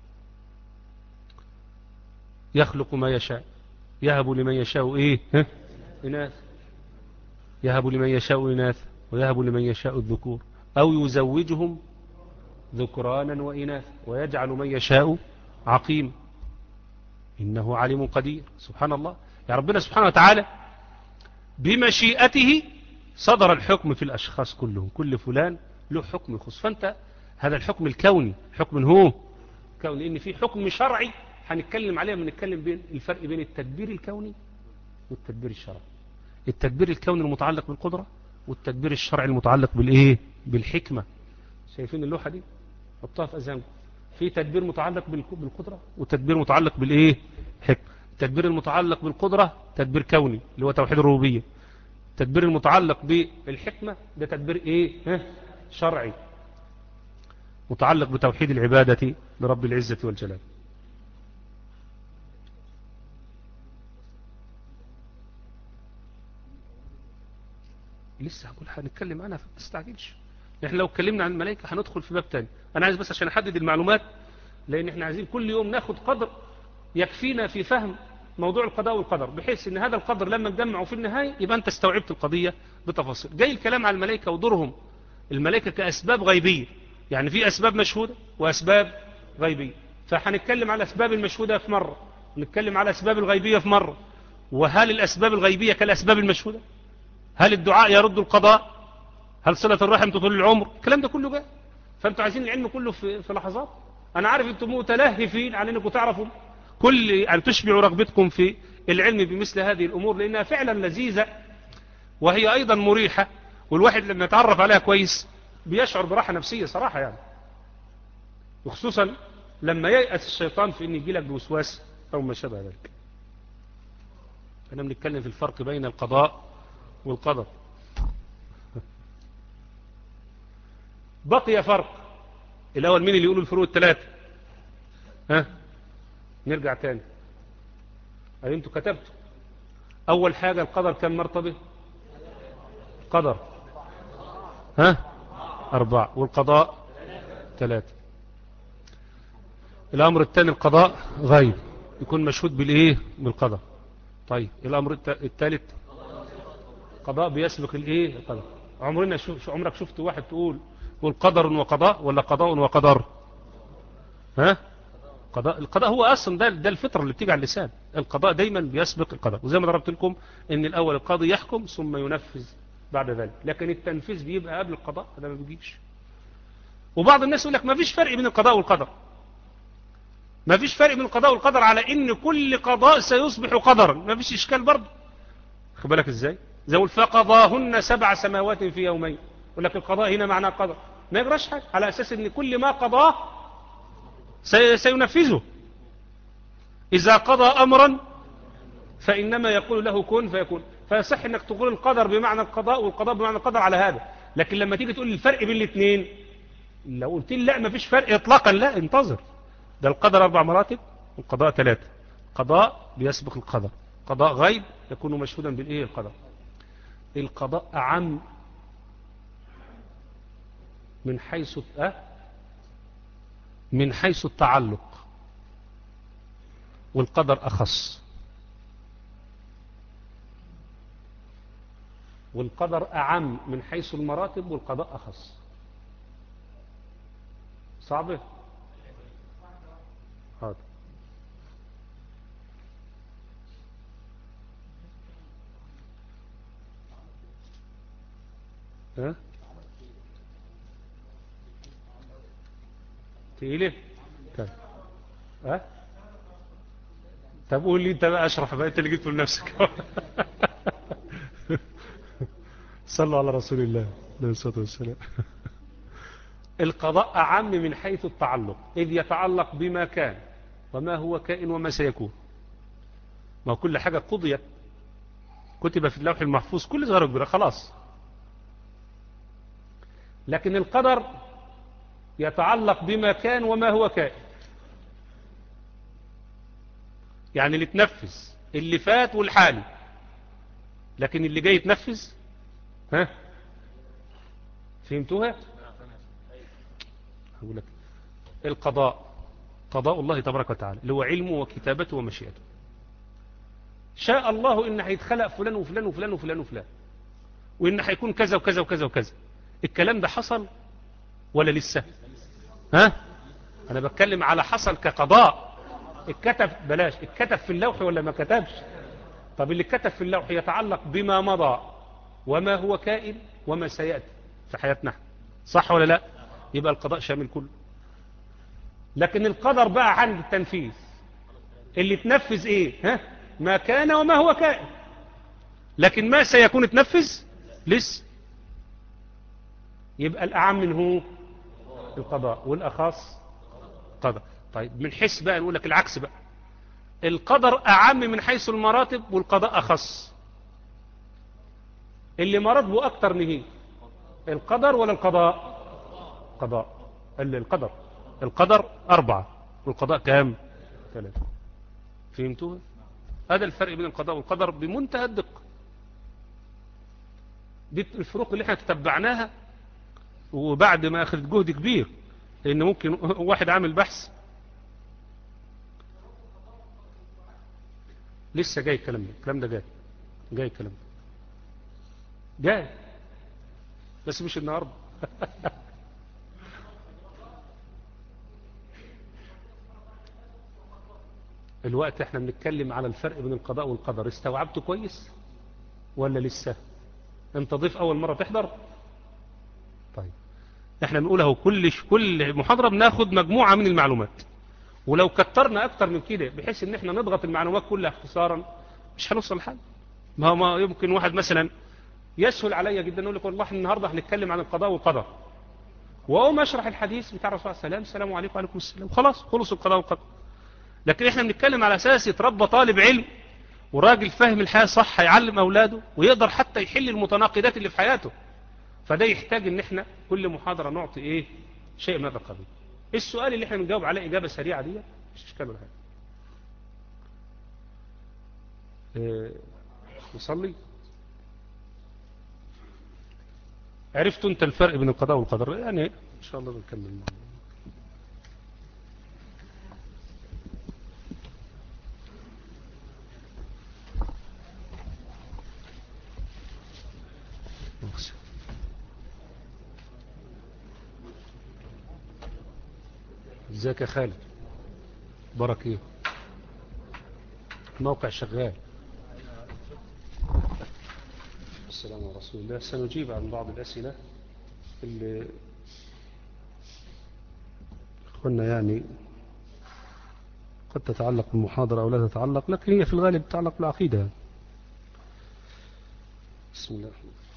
يخلق ما يشاء يهب لمن يشاء ايه ها؟ إناث يهب لمن يشاء إناث ويهب لمن يشاء الذكور أو يزوجهم ذكرانا وإناث ويجعل من يشاء عقيم إنه عليم قدير سبحان الله يا ربنا سبحانه وتعالى بمشيئته صدر الحكم في الأشخاص كلهم كل فلان له حكم يخص فأنت هذا الحكم الكوني حكم هو كوني إن في حكم شرعي هنتكلم عليه بنتكلم بين الفرق بين التدبير الكوني والتدبير الشرعي التدبير الكوني المتعلق بالقدرة والتدبير الشرعي المتعلق بالإيه بالحكمة شايفين اللوحة دي حطها في أذهانكم في تدبير متعلق بالقدرة وتدبير متعلق بالإيه حكمة التدبير المتعلق بالقدرة تدبير كوني اللي هو توحيد الربوبية التدبير المتعلق بالحكمة ده تدبير إيه ها؟ شرعي متعلق بتوحيد العبادة لرب العزة والجلال لسه هقول هنتكلم عنها فما تستعجلش احنا لو اتكلمنا عن الملائكة هندخل في باب تاني انا عايز بس عشان احدد المعلومات لان احنا عايزين كل يوم ناخد قدر يكفينا في فهم موضوع القضاء والقدر بحيث ان هذا القدر لما نجمعه في النهاية يبقى انت استوعبت القضية بتفاصيل جاي الكلام عن الملائكة ودورهم الملائكة كأسباب غيبية يعني في أسباب مشهودة وأسباب غيبية فهنتكلم على الأسباب المشهودة في مرة ونتكلم على الأسباب الغيبية في مرة وهل الأسباب الغيبية كالأسباب المشهودة هل الدعاء يرد القضاء هل صلة الرحم تطول العمر الكلام ده كله جاء فانتوا عايزين العلم كله في, في لحظات انا عارف انتم متلهفين على انكم تعرفوا كل ان تشبعوا رغبتكم في العلم بمثل هذه الامور لانها فعلا لذيذة وهي ايضا مريحة والواحد لما يتعرف عليها كويس بيشعر براحة نفسية صراحة يعني وخصوصا لما ييأس الشيطان في ان يجي لك بوسواس او ما شابه ذلك انا بنتكلم في الفرق بين القضاء والقدر بقي فرق الأول مين اللي يقولوا الفروق الثلاثة ها نرجع تاني أي انتوا كتبتوا أول حاجة القدر كم مرتبة قدر ها أربعة والقضاء ثلاثة الأمر الثاني القضاء غيب يكون مشهود بالإيه بالقدر طيب الأمر الثالث قضاء بيسبق الايه القدر عمرنا شو عمرك شفت واحد تقول تقول قدر وقضاء ولا قضاء وقدر ها قضاء القضاء هو اصلا ده ده الفطره اللي بتيجي على اللسان القضاء دايما بيسبق القدر وزي ما ضربت لكم ان الاول القاضي يحكم ثم ينفذ بعد ذلك لكن التنفيذ بيبقى قبل القضاء ده ما بيجيش وبعض الناس يقول لك ما فيش فرق بين القضاء والقدر ما فيش فرق بين القضاء والقدر على ان كل قضاء سيصبح قدرا ما فيش اشكال برضه خد بالك ازاي زي فقضاهن سبع سماوات في يومين يقول لك القضاء هنا معناه قدر ما يجراش حاجة على أساس أن كل ما قضاه سينفذه إذا قضى أمرا فإنما يقول له كن فيكون فيصح أنك تقول القدر بمعنى القضاء والقضاء بمعنى القدر على هذا لكن لما تيجي تقول الفرق بين الاثنين لو قلت لي لا ما فيش فرق إطلاقا لا انتظر ده القدر أربع مراتب والقضاء ثلاثة قضاء بيسبق القدر قضاء غيب يكون مشهودا بالإيه القدر القضاء أعم من حيث أه من حيث التعلق والقدر أخص والقدر أعم من حيث المراتب والقضاء أخص صعبة هذا ها تقيله طيب ها طب قول لي انت بقى اشرف بقى انت اللي جبته لنفسك صلوا على رسول الله عليه الصلاه والسلام القضاء أعم من حيث التعلق إذ يتعلق بما كان وما هو كائن وما سيكون ما كل حاجة قضيت كتب في اللوح المحفوظ كل ظهر كبيرة خلاص لكن القدر يتعلق بما كان وما هو كائن يعني اللي تنفذ اللي فات والحالي لكن اللي جاي يتنفذ ها فهمتوها هقول لك القضاء قضاء الله تبارك وتعالى اللي هو علمه وكتابته ومشيئته شاء الله ان هيتخلق فلان وفلان وفلان وفلان وفلان وان هيكون كذا وكذا وكذا وكذا الكلام ده حصل ولا لسه ها انا بتكلم على حصل كقضاء اتكتب بلاش اتكتب في اللوح ولا ما كتبش طب اللي كتب في اللوح يتعلق بما مضى وما هو كائن وما سيأتي في حياتنا صح ولا لا يبقى القضاء شامل كله لكن القدر بقى عند التنفيذ اللي تنفذ ايه ها ما كان وما هو كائن لكن ما سيكون تنفذ لسه يبقى الأعم من هو القضاء والأخص قضاء طيب من حيث بقى نقول لك العكس بقى القدر أعم من حيث المراتب والقضاء أخص اللي مراتبه أكتر نهي القدر ولا القضاء قضاء القدر القدر أربعة والقضاء كام ثلاثة فهمتوها هذا الفرق بين القضاء والقدر بمنتهى الدقة دي الفروق اللي احنا تتبعناها وبعد ما اخذت جهد كبير لان ممكن واحد عامل بحث لسه جاي الكلام ده الكلام ده جاي جاي الكلام ده جاي بس مش النهارده الوقت احنا بنتكلم على الفرق بين القضاء والقدر استوعبته كويس ولا لسه انت ضيف اول مرة تحضر طيب احنا بنقوله كل كل محاضرة بناخد مجموعة من المعلومات ولو كترنا اكتر من كده بحيث ان احنا نضغط المعلومات كلها اختصارا مش هنوصل لحل ما هو ما يمكن واحد مثلا يسهل عليا جدا يقول لك والله النهارده هنتكلم عن القضاء والقدر واقوم اشرح الحديث بتاع الرسول صلى الله عليه وسلم السلام عليكم وعليكم السلام خلاص خلص القضاء والقدر لكن احنا بنتكلم على اساس يتربى طالب علم وراجل فاهم الحياة صح هيعلم اولاده ويقدر حتى يحل المتناقضات اللي في حياته فده يحتاج ان احنا كل محاضرة نعطي ايه شيء من هذا القبيل السؤال اللي احنا بنجاوب عليه اجابة سريعة دي مش اشكال ولا حاجة اه نصلي عرفت انت الفرق بين القضاء والقدر يعني ان شاء الله نكمل ازيك يا خالد بارك ايه الموقع شغال السلام على رسول الله سنجيب عن بعض الأسئلة اللي قلنا يعني قد تتعلق بالمحاضرة أو لا تتعلق لكن هي في الغالب تتعلق بالعقيدة بسم الله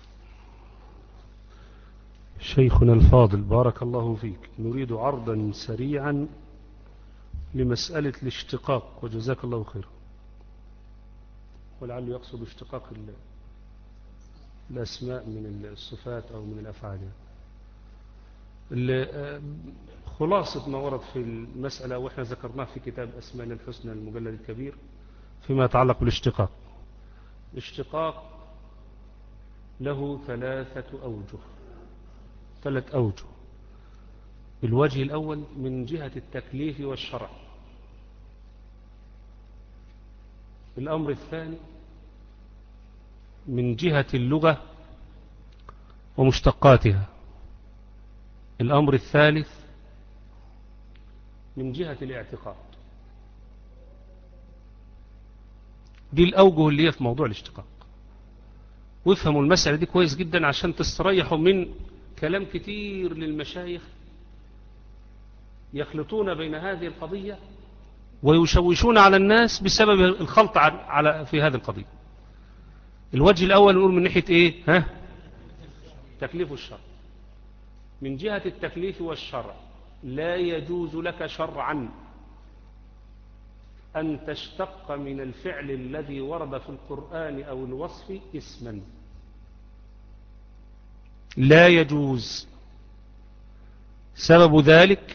شيخنا الفاضل بارك الله فيك نريد عرضا سريعا لمسألة الاشتقاق وجزاك الله خيرا ولعله يقصد اشتقاق الأسماء من الصفات أو من الأفعال خلاصة ما ورد في المسألة وإحنا ذكرناه في كتاب أسماء الحسنى المجلد الكبير فيما يتعلق بالاشتقاق الاشتقاق له ثلاثة أوجه ثلاث أوجه الوجه الأول من جهة التكليف والشرع الأمر الثاني من جهة اللغة ومشتقاتها الأمر الثالث من جهة الاعتقاد دي الأوجه اللي هي في موضوع الاشتقاق وافهموا المسألة دي كويس جدا عشان تستريحوا من كلام كتير للمشايخ يخلطون بين هذه القضية ويشوشون على الناس بسبب الخلط على في هذه القضية الوجه الأول نقول من ناحية إيه ها تكليف الشرع من جهة التكليف والشرع لا يجوز لك شرعا أن تشتق من الفعل الذي ورد في القرآن أو الوصف اسما لا يجوز سبب ذلك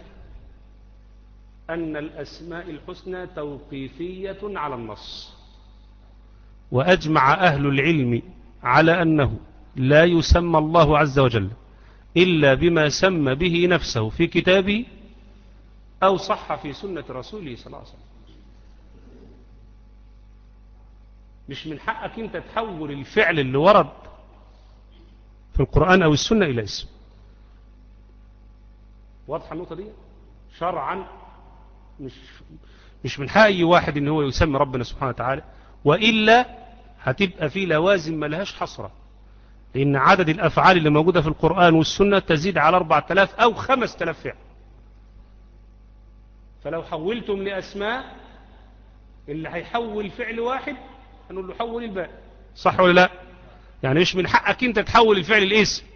أن الأسماء الحسنى توقيفية على النص وأجمع أهل العلم على أنه لا يسمى الله عز وجل إلا بما سمى به نفسه في كتابه أو صح في سنة رسوله صلى الله عليه وسلم مش من حقك انت تحول الفعل اللي ورد في القرآن أو السنة إلى اسم واضحة النقطة دي شرعا مش, مش من حق أي واحد ان هو يسمي ربنا سبحانه وتعالى وإلا هتبقى في لوازم ملهاش حصرة لأن عدد الأفعال اللي موجودة في القرآن والسنة تزيد على 4000 أو 5000 فعل فلو حولتم لأسماء اللي هيحول فعل واحد هنقول له حول الباقي صح ولا لا يعني مش من حقك انت تحول الفعل الاسم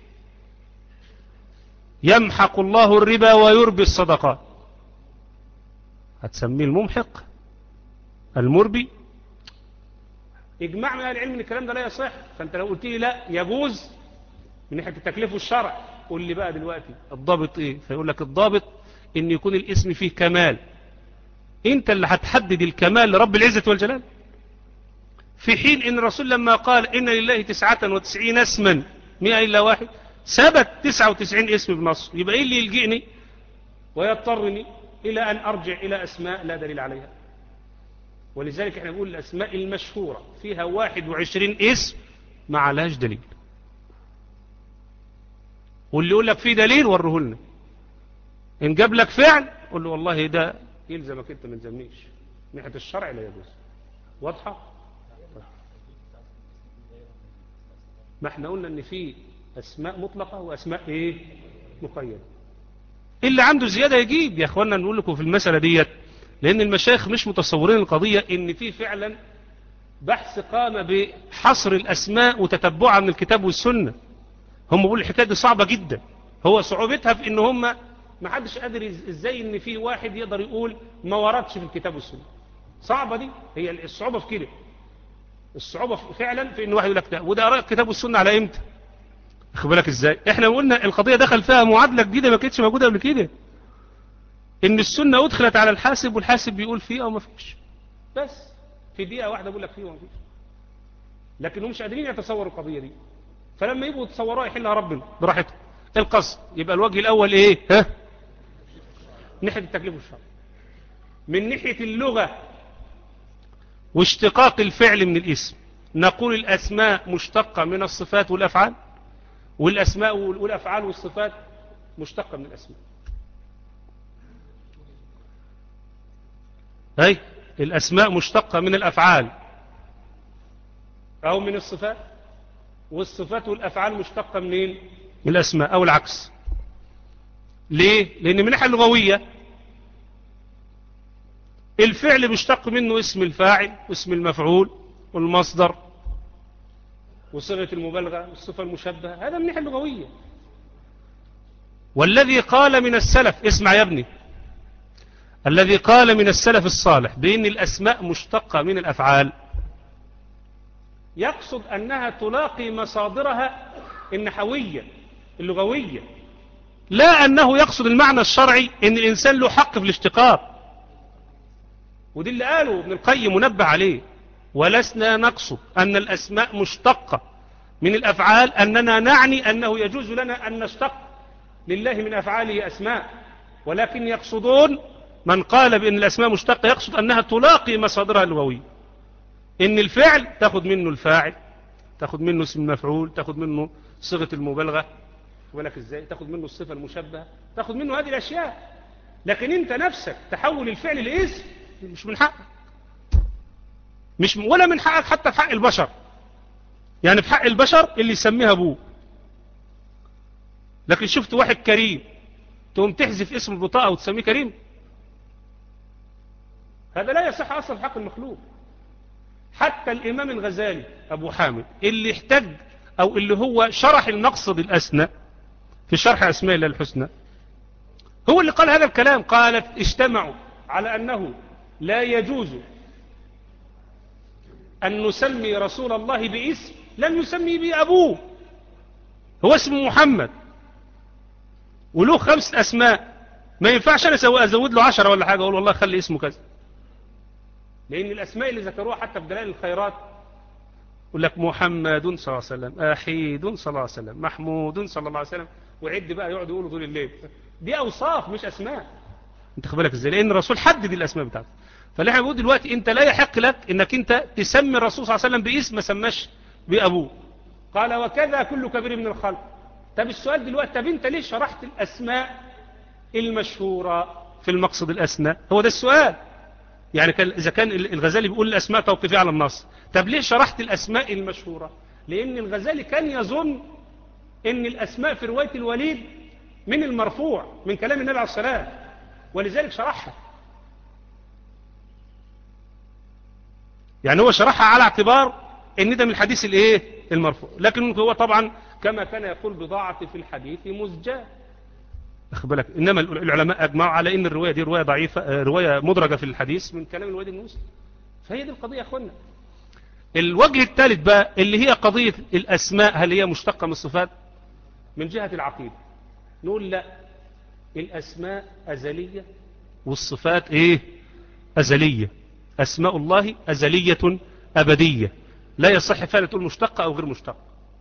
يمحق الله الربا ويربي الصدقات هتسميه الممحق المربي اجماع من اهل العلم ان الكلام ده لا يصح فانت لو قلت لي لا يجوز من ناحيه التكليف والشرع قول لي بقى دلوقتي الضابط ايه فيقول لك الضابط ان يكون الاسم فيه كمال انت اللي هتحدد الكمال لرب العزه والجلال في حين ان الرسول لما قال ان لله تسعة وتسعين اسما مئة الا واحد ثبت تسعة وتسعين اسم بنص يبقى ايه اللي يلجئني ويضطرني الى ان ارجع الى اسماء لا دليل عليها ولذلك احنا بنقول الاسماء المشهورة فيها واحد وعشرين اسم ما عليهاش دليل واللي يقول لك فيه دليل وريه لنا ان جاب لك فعل قول له والله ده يلزمك انت ما تزمنيش ناحيه الشرع لا يجوز واضحه ما احنا قلنا ان في اسماء مطلقة واسماء ايه مقيدة اللي عنده زيادة يجيب يا اخوانا نقول لكم في المسألة ديت لان المشايخ مش متصورين القضية ان في فعلا بحث قام بحصر الاسماء وتتبعها من الكتاب والسنة هم بيقولوا الحكاية دي صعبة جدا هو صعوبتها في ان هم ما حدش قادر ازاي ان في واحد يقدر يقول ما وردش في الكتاب والسنة صعبة دي هي الصعوبة في كده الصعوبة فعلا في ان واحد يقول لك ده وده قراء الكتاب والسنة على امتى اخد بالك ازاي احنا قلنا القضية دخل فيها معادلة جديدة ما كانتش موجودة قبل كده ان السنة ادخلت على الحاسب والحاسب بيقول فيه او ما فيش بس في دقيقة واحدة بقول لك فيه وما فيش لكن هم مش قادرين يتصوروا القضية دي فلما يبقوا يتصوروها يحلها ربنا براحتهم القصد يبقى الوجه الاول ايه ها ناحية التكليف والشرع من ناحية اللغة واشتقاق الفعل من الاسم نقول الأسماء مشتقة من الصفات والأفعال والأسماء والأفعال والصفات مشتقة من الأسماء هاي الأسماء مشتقة من الأفعال أو من الصفات والصفات والأفعال مشتقة منين من الأسماء أو العكس ليه لأن من الناحية اللغوية الفعل مشتق منه اسم الفاعل واسم المفعول والمصدر وصيغة المبالغة والصفة المشبهة هذا من الناحية اللغوية والذي قال من السلف اسمع يا ابني الذي قال من السلف الصالح بأن الأسماء مشتقة من الأفعال يقصد أنها تلاقي مصادرها النحوية اللغوية لا أنه يقصد المعنى الشرعي أن الإنسان له حق في الاشتقاق ودي اللي قاله ابن القيم منبه عليه ولسنا نقصد أن الأسماء مشتقة من الأفعال أننا نعني أنه يجوز لنا أن نشتق لله من أفعاله أسماء ولكن يقصدون من قال بأن الأسماء مشتقة يقصد أنها تلاقي مصادرها اللغوية إن الفعل تاخد منه الفاعل تاخد منه اسم المفعول تاخد منه صيغة المبالغة ولك ازاي تاخد منه الصفة المشبهة تاخد منه هذه الأشياء لكن انت نفسك تحول الفعل لاسم مش من حقك مش ولا من حقك حتى في حق البشر يعني في حق البشر اللي يسميها ابوه لكن شفت واحد كريم تقوم تحذف اسم البطاقة وتسميه كريم هذا لا يصح أصلا في حق المخلوق حتى الإمام الغزالي أبو حامد اللي احتج أو اللي هو شرح المقصد الأسنى في شرح أسماء الله الحسنى هو اللي قال هذا الكلام قالت اجتمعوا على أنه لا يجوز أن نسمي رسول الله باسم لم يسمي به أبوه هو اسمه محمد وله خمس أسماء ما ينفعش أنا أزود له عشرة ولا حاجة أقول والله خلي اسمه كذا لأن الأسماء اللي ذكروها حتى في دلائل الخيرات يقول لك محمد صلى الله عليه وسلم أحيد صلى الله عليه وسلم محمود صلى الله عليه وسلم وعد بقى يقعد يقولوا طول الليل دي أوصاف مش أسماء انت خبالك ازاي لأن الرسول حدد الأسماء بتاعته فاللي احنا بنقول دلوقتي انت لا يحق لك انك انت تسمي الرسول صلى الله عليه وسلم باسم ما سماش بأبوه قال وكذا كل كبير من الخلق طب السؤال دلوقتي طب انت ليه شرحت الأسماء المشهورة في المقصد الأسنى هو ده السؤال يعني كان إذا كان الغزالي بيقول الأسماء توقيفية على النص طب ليه شرحت الأسماء المشهورة لأن الغزالي كان يظن أن الأسماء في رواية الوليد من المرفوع من كلام النبي عليه الصلاة ولذلك شرحها يعني هو شرحها على اعتبار ان ده من الحديث الايه المرفوع لكن هو طبعا كما كان يقول بضاعة في الحديث مزجاه بالك إنما العلماء أجمعوا على إن الرواية دي رواية ضعيفة رواية مدرجة في الحديث من كلام الوالد المسلم فهي دي القضية يا أخوانا الوجه الثالث بقى اللي هي قضية الأسماء هل هي مشتقة من الصفات من جهة العقيدة نقول لا الأسماء أزلية والصفات إيه أزلية أسماء الله أزلية أبدية لا يصح فعلا تقول مشتقة أو غير مشتقة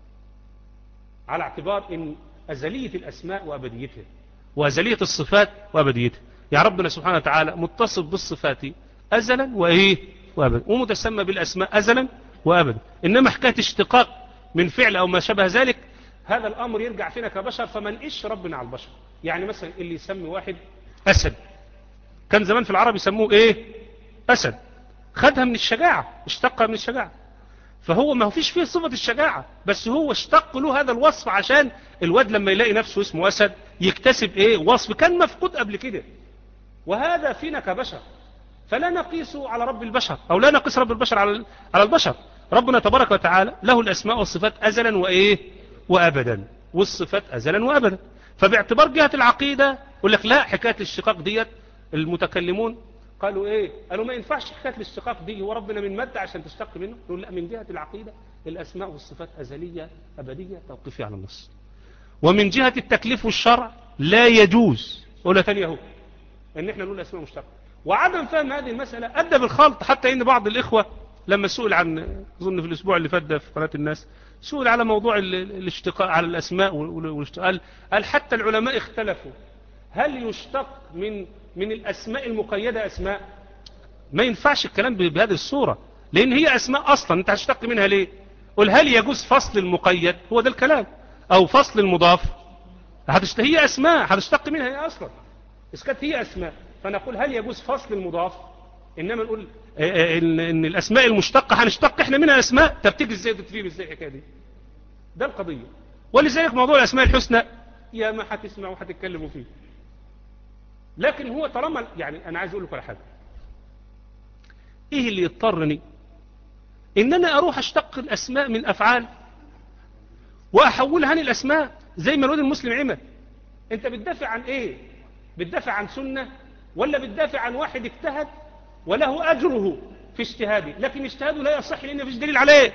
على اعتبار إن أزلية الأسماء وأبديتها وأزلية الصفات وأبديتها يا ربنا سبحانه وتعالى متصف بالصفات أزلا وإيه وأبدا ومتسمى بالأسماء أزلا وأبدا إنما حكاية اشتقاق من فعل أو ما شبه ذلك هذا الأمر يرجع فينا كبشر فما نقش ربنا على البشر يعني مثلا اللي يسمي واحد أسد كان زمان في العرب يسموه إيه أسد خدها من الشجاعة اشتقها من الشجاعة فهو ما فيش فيه صفة الشجاعة بس هو اشتق له هذا الوصف عشان الواد لما يلاقي نفسه اسمه أسد يكتسب ايه وصف كان مفقود قبل كده وهذا فينا كبشر فلا نقيس على رب البشر او لا نقيس رب البشر على على البشر ربنا تبارك وتعالى له الاسماء والصفات ازلا وايه وابدا والصفات ازلا وابدا فباعتبار جهة العقيدة يقول لك لا حكاية الاشتقاق ديت المتكلمون قالوا ايه قالوا ما ينفعش حكاية الاشتقاق دي هو ربنا من مادة عشان تشتق منه نقول لا من جهة العقيدة الاسماء والصفات ازلية ابدية توقيفية على النص ومن جهة التكليف والشرع لا يجوز ولا تاني اهو ان احنا نقول اسماء مشتقة وعدم فهم هذه المسألة ادى بالخلط حتى ان بعض الاخوة لما سئل عن اظن في الاسبوع اللي فات ده في قناة الناس سئل على موضوع الاشتقاق على الاسماء والاشتقاق قال حتى العلماء اختلفوا هل يشتق من من الاسماء المقيدة اسماء ما ينفعش الكلام بهذه الصورة لان هي اسماء اصلا انت هتشتق منها ليه قل هل يجوز فصل المقيد هو ده الكلام او فصل المضاف هتشت... هي اسماء هتشتق منها هي اصلا اسكت هي اسماء فنقول هل يجوز فصل المضاف انما نقول ان, إن الاسماء المشتقة هنشتق احنا منها اسماء طب تيجي ازاي تفهم ازاي الحكايه دي ده القضية ولذلك موضوع الاسماء الحسنى يا ما هتسمعوا وهتتكلموا فيه لكن هو طالما يعني انا عايز اقول لكم على حاجه ايه اللي يضطرني ان انا اروح اشتق الاسماء من افعال واحولها عن الاسماء زي ما الواد المسلم عمل انت بتدافع عن ايه بتدافع عن سنة ولا بتدافع عن واحد اجتهد وله اجره في اجتهاده لكن اجتهاده لا يصح لان مفيش دليل عليه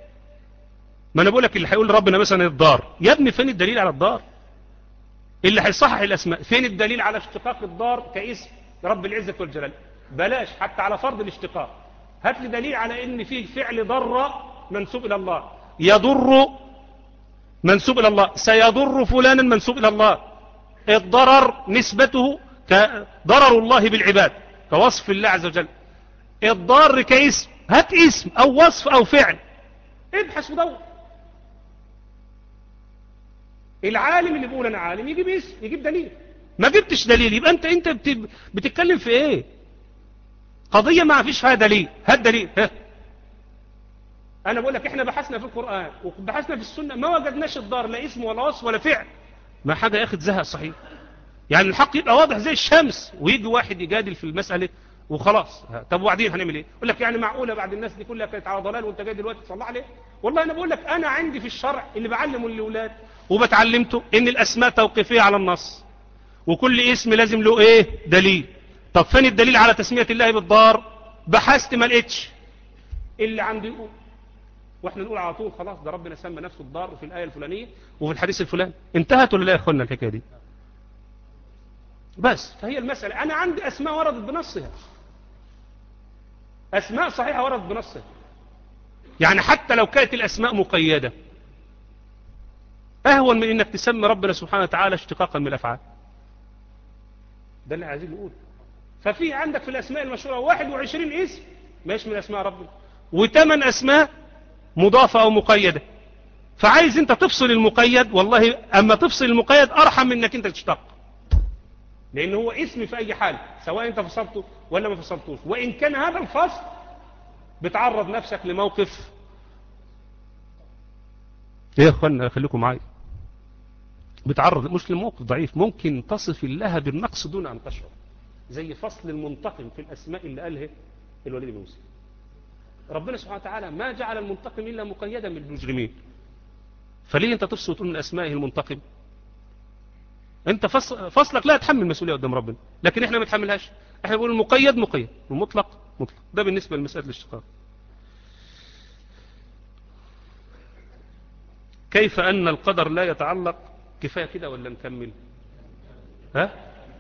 ما انا بقول لك اللي هيقول ربنا مثلا الدار يا ابني فين الدليل على الدار اللي هيصحح الاسماء فين الدليل على اشتقاق الدار كاسم رب العزة والجلال بلاش حتى على فرض الاشتقاق هات لي دليل على ان في فعل ضر منسوب الى الله يضر منسوب الى الله سيضر فلانا منسوب الى الله الضرر نسبته كضرر الله بالعباد كوصف الله عز وجل الضار كاسم هات اسم او وصف او فعل ابحث ودور العالم اللي بيقول انا عالم يجيب اسم يجيب دليل ما جبتش دليل يبقى انت انت بتتكلم في ايه قضية ما فيش فيها دليل هات دليل ها انا بقول لك احنا بحثنا في القرآن وبحثنا في السنة ما وجدناش الضار لا اسم ولا وصف ولا فعل ما حاجة ياخد زهق صحيح يعني الحق يبقى واضح زي الشمس ويجي واحد يجادل في المسألة وخلاص طب وبعدين هنعمل ايه يقول لك يعني معقولة بعد الناس دي كلها كانت على ضلال وانت جاي دلوقتي تصلح عليه والله انا بقول لك انا عندي في الشرع اللي بعلمه للاولاد وبتعلمته ان الاسماء توقيفية على النص وكل اسم لازم له ايه دليل طب فين الدليل على تسمية الله بالدار بحثت ما لقيتش اللي عندي يقول واحنا نقول على طول خلاص ده ربنا سمى نفسه الضار في الآية الفلانية وفي الحديث الفلاني انتهت ولا لا يا اخوانا الحكاية دي بس فهي المسألة انا عندي اسماء وردت بنصها اسماء صحيحة وردت بنصها يعني حتى لو كانت الاسماء مقيدة اهون من انك تسمي ربنا سبحانه وتعالى اشتقاقا من الافعال ده اللي عايزين نقول ففي عندك في الاسماء المشهورة 21 اسم ماشي من اسماء ربنا وثمان اسماء مضافة او مقيدة فعايز انت تفصل المقيد والله اما تفصل المقيد ارحم من انك انت تشتق لان هو اسم في اي حال سواء انت فصلته ولا ما فصلتوش وان كان هذا الفصل بتعرض نفسك لموقف ايه يا اخوانا خليكم معايا بتعرض مش لموقف ضعيف ممكن تصف الله بالنقص دون ان تشعر زي فصل المنتقم في الاسماء اللي قالها الوليد بن مسلم ربنا سبحانه وتعالى ما جعل المنتقم الا مقيدا بالمجرمين فليه انت تفصل وتقول من اسمائه المنتقم انت فصل فصلك لا يتحمل مسؤوليه قدام ربنا لكن احنا ما نتحملهاش احنا بنقول المقيد مقيد والمطلق مطلق ده بالنسبه لمساله الاشتقاق كيف ان القدر لا يتعلق كفايه كده ولا نكمل ها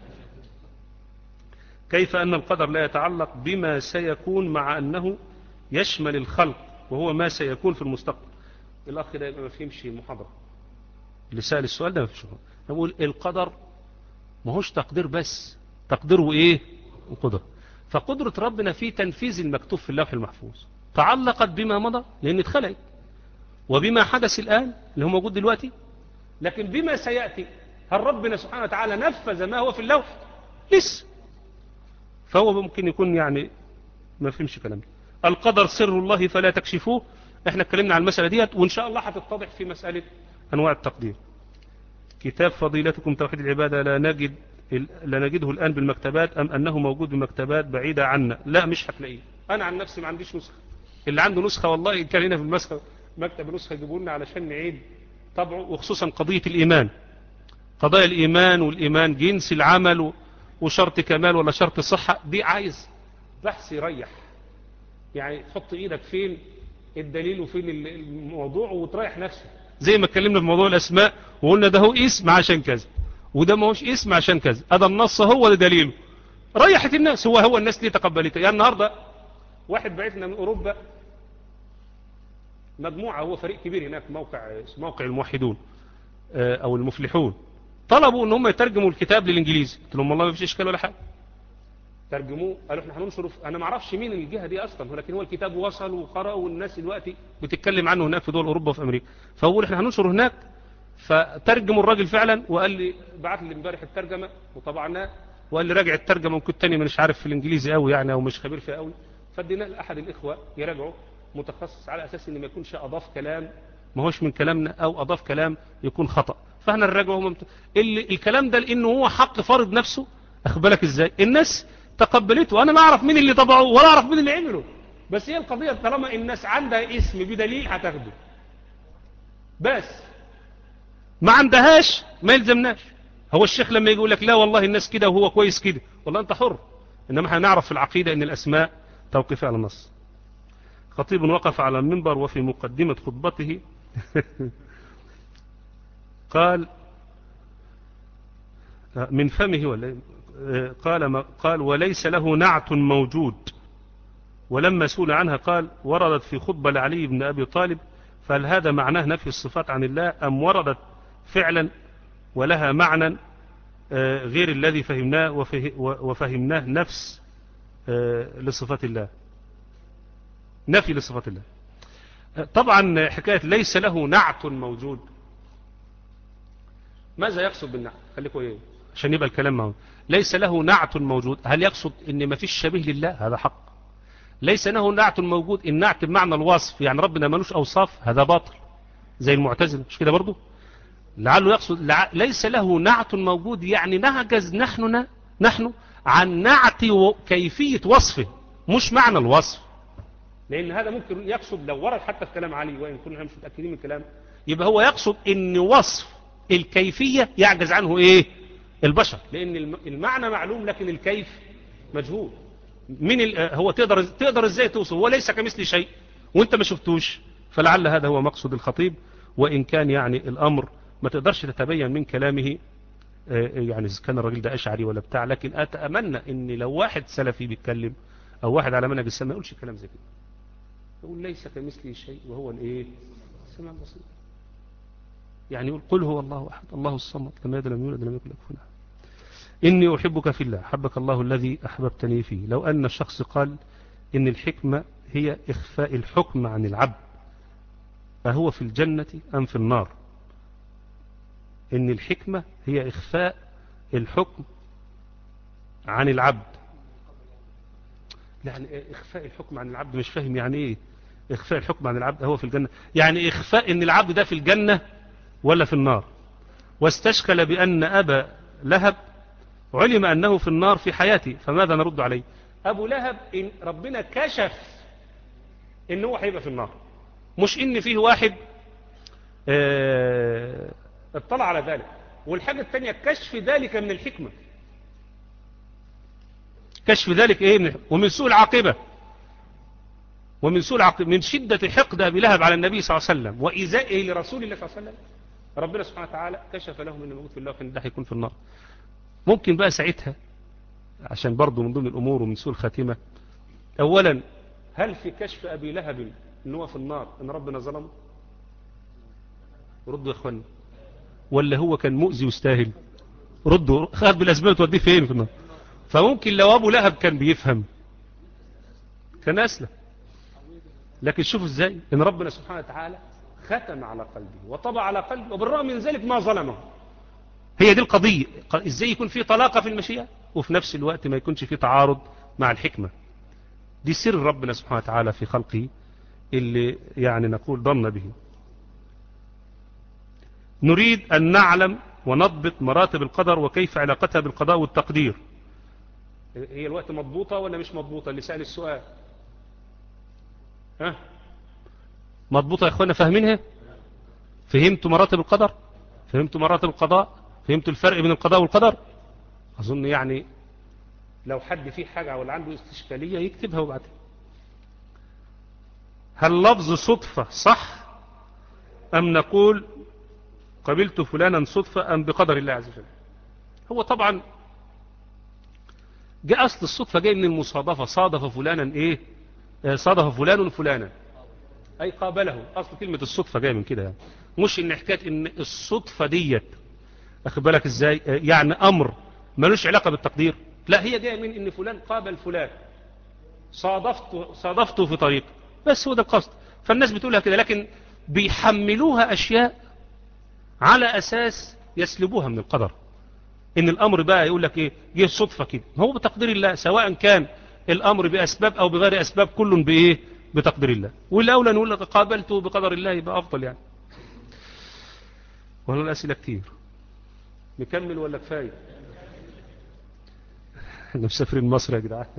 كيف ان القدر لا يتعلق بما سيكون مع انه يشمل الخلق وهو ما سيكون في المستقبل الاخ ده يبقى ما فهمش المحاضره اللي سال السؤال ده ما فيش نقول القدر ما هوش تقدير بس تقديره ايه وقدر فقدرة ربنا في تنفيذ المكتوب في اللوح المحفوظ تعلقت بما مضى لان اتخلق وبما حدث الآن اللي هو موجود دلوقتي لكن بما سيأتي هل ربنا سبحانه وتعالى نفذ ما هو في اللوح لسه فهو ممكن يكون يعني ما فهمش كلام القدر سر الله فلا تكشفوه احنا اتكلمنا عن المسألة ديت وان شاء الله هتتضح في مسألة انواع التقدير كتاب فضيلتكم توحيد العبادة لا نجد لا نجده الآن بالمكتبات أم أنه موجود بمكتبات بعيدة عنا لا مش هتلاقيه أنا عن نفسي ما عنديش نسخة اللي عنده نسخة والله كان هنا في المسخة مكتب نسخة يجيبوا لنا علشان نعيد طبعه وخصوصا قضية الإيمان قضايا الإيمان والإيمان جنس العمل وشرط كمال ولا شرط صحة دي عايز بحث يريح يعني تحط إيدك فين الدليل وفين الموضوع وتريح نفسك زي ما اتكلمنا في موضوع الأسماء وقلنا ده هو اسم عشان كذا وده ما هوش اسم عشان كذا هذا النص هو ده دليله ريحت الناس هو هو الناس ليه تقبلته يعني النهاردة واحد بعتنا من أوروبا مجموعة هو فريق كبير هناك موقع موقع الموحدون أو المفلحون طلبوا ان هم يترجموا الكتاب للإنجليزي قلت لهم والله ما فيش إشكال ولا حاجة ترجموه قالوا احنا هننشره انا ما اعرفش مين الجهه دي اصلا ولكن هو الكتاب وصل وقرأ والناس دلوقتي بتتكلم عنه هناك في دول اوروبا وفي امريكا فاقول احنا هننشره هناك فترجموا الراجل فعلا وقال لي بعت لي امبارح الترجمه وطبعناه وقال لي راجع الترجمه وكنت تاني مش عارف في الانجليزي قوي يعني او مش خبير فيها قوي فاديناه لاحد الاخوه يراجعه متخصص على اساس ان ما يكونش اضاف كلام ما هوش من كلامنا او اضاف كلام يكون خطا فاحنا نراجعه ممت... اللي الكلام ده لانه هو حق فرض نفسه اخبرك ازاي الناس تقبلته انا ما اعرف مين اللي طبعه ولا اعرف مين اللي عمله بس هي القضيه طالما الناس عندها اسم بدليل هتاخده بس ما عندهاش ما يلزمناش هو الشيخ لما يقول لك لا والله الناس كده وهو كويس كده والله انت حر انما احنا نعرف في العقيدة ان الاسماء توقيفية على النص خطيب وقف على المنبر وفي مقدمة خطبته قال من فمه ولا قال قال وليس له نعت موجود ولما سئل عنها قال وردت في خطبة لعلي بن أبي طالب فهل هذا معناه نفي الصفات عن الله أم وردت فعلا ولها معنى غير الذي فهمناه وفهمناه نفس لصفات الله نفي لصفات الله طبعا حكاية ليس له نعت موجود ماذا يقصد بالنعت خليكم ايه عشان يبقى الكلام معه ليس له نعت موجود هل يقصد ان ما فيش شبيه لله هذا حق ليس له نعت موجود النعت بمعنى الوصف يعني ربنا ملوش اوصاف هذا باطل زي المعتزله مش كده برضه لعله يقصد لع... ليس له نعت موجود يعني نعجز نحن نحن عن نعت و... كيفية وصفه مش معنى الوصف لأن هذا ممكن يقصد لو ورد حتى في كلام علي وإن كنا مش متأكدين من الكلام يبقى هو يقصد ان وصف الكيفية يعجز عنه ايه البشر لان المعنى معلوم لكن الكيف مجهول من ال... هو تقدر تقدر ازاي توصف هو ليس كمثل شيء وانت ما شفتوش فلعل هذا هو مقصد الخطيب وان كان يعني الامر ما تقدرش تتبين من كلامه يعني اذا كان الراجل ده اشعري ولا بتاع لكن اتامنى ان لو واحد سلفي بيتكلم او واحد على منهج السماء ما يقولش كلام زي كده يقول ليس كمثله شيء وهو الايه السماع البصير يعني يقول قل هو الله أحد الله الصمد لم يلد لم يولد لم يكن له كفوا أحد إني أحبك في الله حبك الله الذي أحببتني فيه لو أن الشخص قال إن الحكمة هي إخفاء الحكم عن العبد أهو في الجنة أم في النار إن الحكمة هي إخفاء الحكم عن العبد يعني إخفاء الحكم عن العبد مش فاهم يعني إيه إخفاء الحكم عن العبد هو في الجنة يعني إخفاء إن العبد ده في الجنة ولا في النار واستشكل بأن أبا لهب علم أنه في النار في حياته فماذا نرد عليه أبو لهب إن ربنا كشف إن هو هيبقى في النار مش إن فيه واحد اه اطلع على ذلك والحاجة الثانية كشف ذلك من الحكمة كشف ذلك إيه من ومن سوء العاقبة ومن سوء العاقبة من شدة حقد أبي لهب على النبي صلى الله عليه وسلم وإيذائه لرسول الله صلى الله عليه وسلم ربنا سبحانه وتعالى كشف لهم ان موجود في الله وكان ده هيكون في النار ممكن بقى ساعتها عشان برضه من ضمن الامور ومن سوء الخاتمه اولا هل في كشف ابي لهب ان هو في النار ان ربنا ظلمه ردوا يا اخوانا ولا هو كان مؤذي ويستاهل ردوا خد بالاسباب توديه فين في النار فممكن لو ابو لهب كان بيفهم كان اسلم لكن شوفوا ازاي ان ربنا سبحانه وتعالى ختم على قلبه وطبع على قلبه وبالرغم من ذلك ما ظلمه هي دي القضية ازاي يكون في طلاقة في المشيئة وفي نفس الوقت ما يكونش في تعارض مع الحكمة دي سر ربنا سبحانه وتعالى في خلقه اللي يعني نقول ضمن به نريد أن نعلم ونضبط مراتب القدر وكيف علاقتها بالقضاء والتقدير هي الوقت مضبوطة ولا مش مضبوطة اللي سأل السؤال ها مضبوطة يا اخوانا فاهمينها فهمتوا مراتب القدر فهمتوا مراتب القضاء فهمتوا الفرق بين القضاء والقدر اظن يعني لو حد فيه حاجة ولا عنده استشكالية يكتبها وبعدين هل لفظ صدفة صح ام نقول قبلت فلانا صدفة ام بقدر الله عز وجل هو طبعا جاء اصل الصدفة جاي من المصادفة صادف فلانا ايه صادف فلان فلانا أي قابله أصل كلمة الصدفة جاية من كده يعني. مش إن حكاية إن الصدفة ديت أخد بالك إزاي يعني أمر ملوش علاقة بالتقدير لا هي جاية من إن فلان قابل فلان صادفته, صادفته في طريق بس هو ده القصد فالناس بتقولها كده لكن بيحملوها أشياء على أساس يسلبوها من القدر إن الأمر بقى يقول لك إيه جه صدفة كده هو بتقدير الله سواء كان الأمر بأسباب أو بغير أسباب كل بإيه بتقدير الله والأولى نقول لك قابلته بقدر الله يبقى أفضل يعني ولا الأسئلة كتير نكمل ولا كفاية احنا مسافرين مصر يا جدعان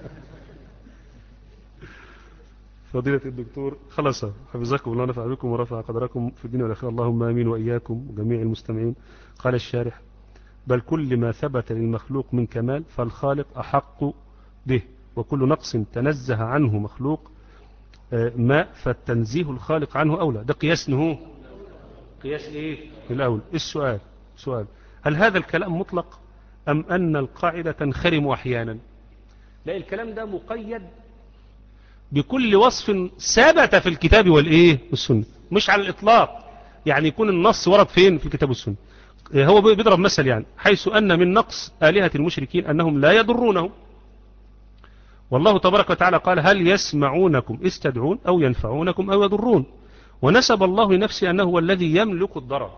فضيلة الدكتور خلص حفظكم الله ونفع بكم ورفع قدركم في الدنيا والآخرة اللهم آمين وإياكم وجميع المستمعين قال الشارح بل كل ما ثبت للمخلوق من كمال فالخالق أحق به وكل نقص تنزه عنه مخلوق ما فالتنزيه الخالق عنه أولى ده قياس نهو قياس إيه الأول السؤال سؤال هل هذا الكلام مطلق أم أن القاعدة تنخرم أحيانا لا الكلام ده مقيد بكل وصف ثبت في الكتاب والإيه والسنة مش على الإطلاق يعني يكون النص ورد فين في الكتاب والسنة هو بيضرب مثل يعني حيث أن من نقص آلهة المشركين أنهم لا يضرونهم والله تبارك وتعالى قال هل يسمعونكم استدعون أو ينفعونكم أو يضرون ونسب الله لنفسه أنه هو الذي يملك الضرر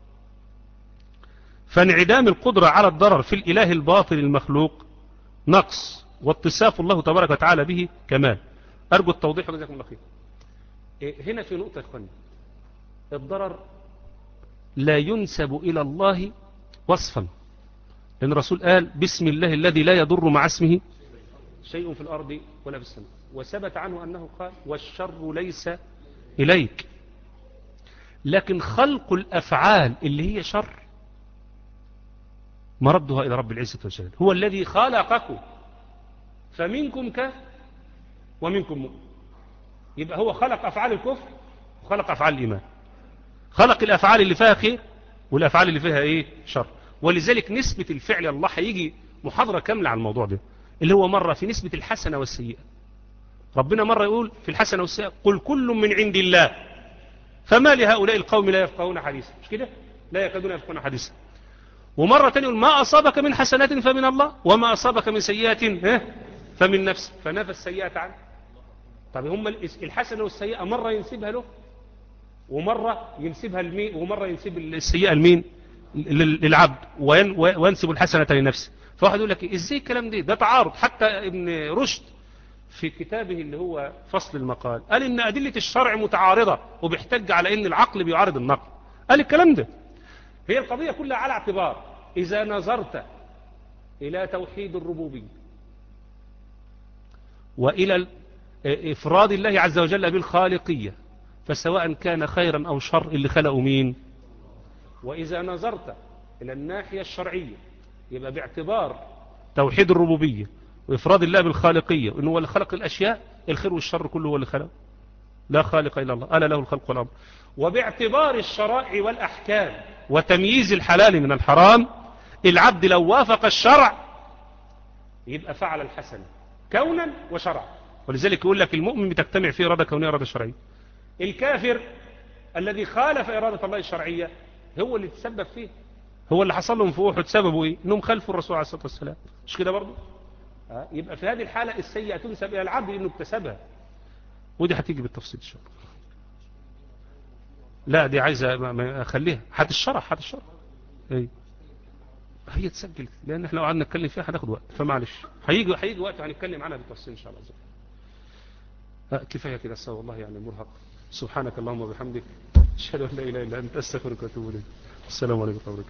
فانعدام القدرة على الضرر في الإله الباطل المخلوق نقص واتصاف الله تبارك وتعالى به كمال أرجو التوضيح وجزاكم الله خير هنا في نقطة يا اخواني الضرر لا ينسب إلى الله وصفا لأن الرسول قال بسم الله الذي لا يضر مع اسمه شيء في الأرض ولا في السماء وثبت عنه أنه قال والشر ليس إليك لكن خلق الأفعال اللي هي شر مردها إلى رب العزة والجلال هو الذي خلقكم فمنكم كافر ومنكم مؤمن يبقى هو خلق أفعال الكفر وخلق أفعال الإيمان خلق الأفعال اللي فيها خير والأفعال اللي فيها إيه شر ولذلك نسبة الفعل الله هيجي محاضرة كاملة عن الموضوع ده اللي هو مرة في نسبة الحسنة والسيئة ربنا مرة يقول في الحسنة والسيئة قل كل من عند الله فما لهؤلاء القوم لا يفقهون حديثا مش كده لا يكادون يفقهون حديثا ومرة تانية يقول ما أصابك من حسنات فمن الله وما أصابك من سيئات فمن نفسك فنفى السيئات عنه طب هم الحسنة والسيئة مرة ينسبها له ومرة ينسبها لمين ومرة ينسب السيئة لمين للعبد وينسب الحسنة لنفسه فواحد يقول لك ازاي الكلام ده ده تعارض حتى ابن رشد في كتابه اللي هو فصل المقال قال ان أدلة الشرع متعارضة وبيحتج على ان العقل بيعارض النقل قال الكلام ده هي القضية كلها على اعتبار إذا نظرت إلى توحيد الربوبية وإلى إفراد الله عز وجل بالخالقية فسواء كان خيرا أو شر اللي خلقوا مين وإذا نظرت إلى الناحية الشرعية يبقى باعتبار توحيد الربوبية وإفراد الله بالخالقية وإنه هو اللي خلق الأشياء الخير والشر كله هو اللي خلق لا خالق إلا الله ألا له الخلق والأمر وباعتبار الشرائع والأحكام وتمييز الحلال من الحرام العبد لو وافق الشرع يبقى فعل الحسن كونا وشرعا ولذلك يقول لك المؤمن بتجتمع فيه إرادة كونية إرادة شرعية الكافر الذي خالف إرادة الله الشرعية هو اللي تسبب فيه هو اللي حصل لهم في أحد سببه إيه إنهم خلفوا الرسول عليه الصلاة والسلام مش كده برضه أه؟ يبقى في هذه الحالة السيئة تنسب إلى العبد إنه اكتسبها ودي هتيجي بالتفصيل إن شاء الله لا دي عايزة أخليها هتشرح هتشرح ايه هي تسجل لأن احنا لو قعدنا نتكلم فيها هناخد وقت فمعلش هيجي هيجي وقت هنتكلم عنها بالتفصيل إن شاء الله أه كفاية كده السوا والله يعني مرهق سبحانك اللهم وبحمدك أشهد أن لا إله إلا أنت أستغفرك وأتوب إليك السلام عليكم ورحمة الله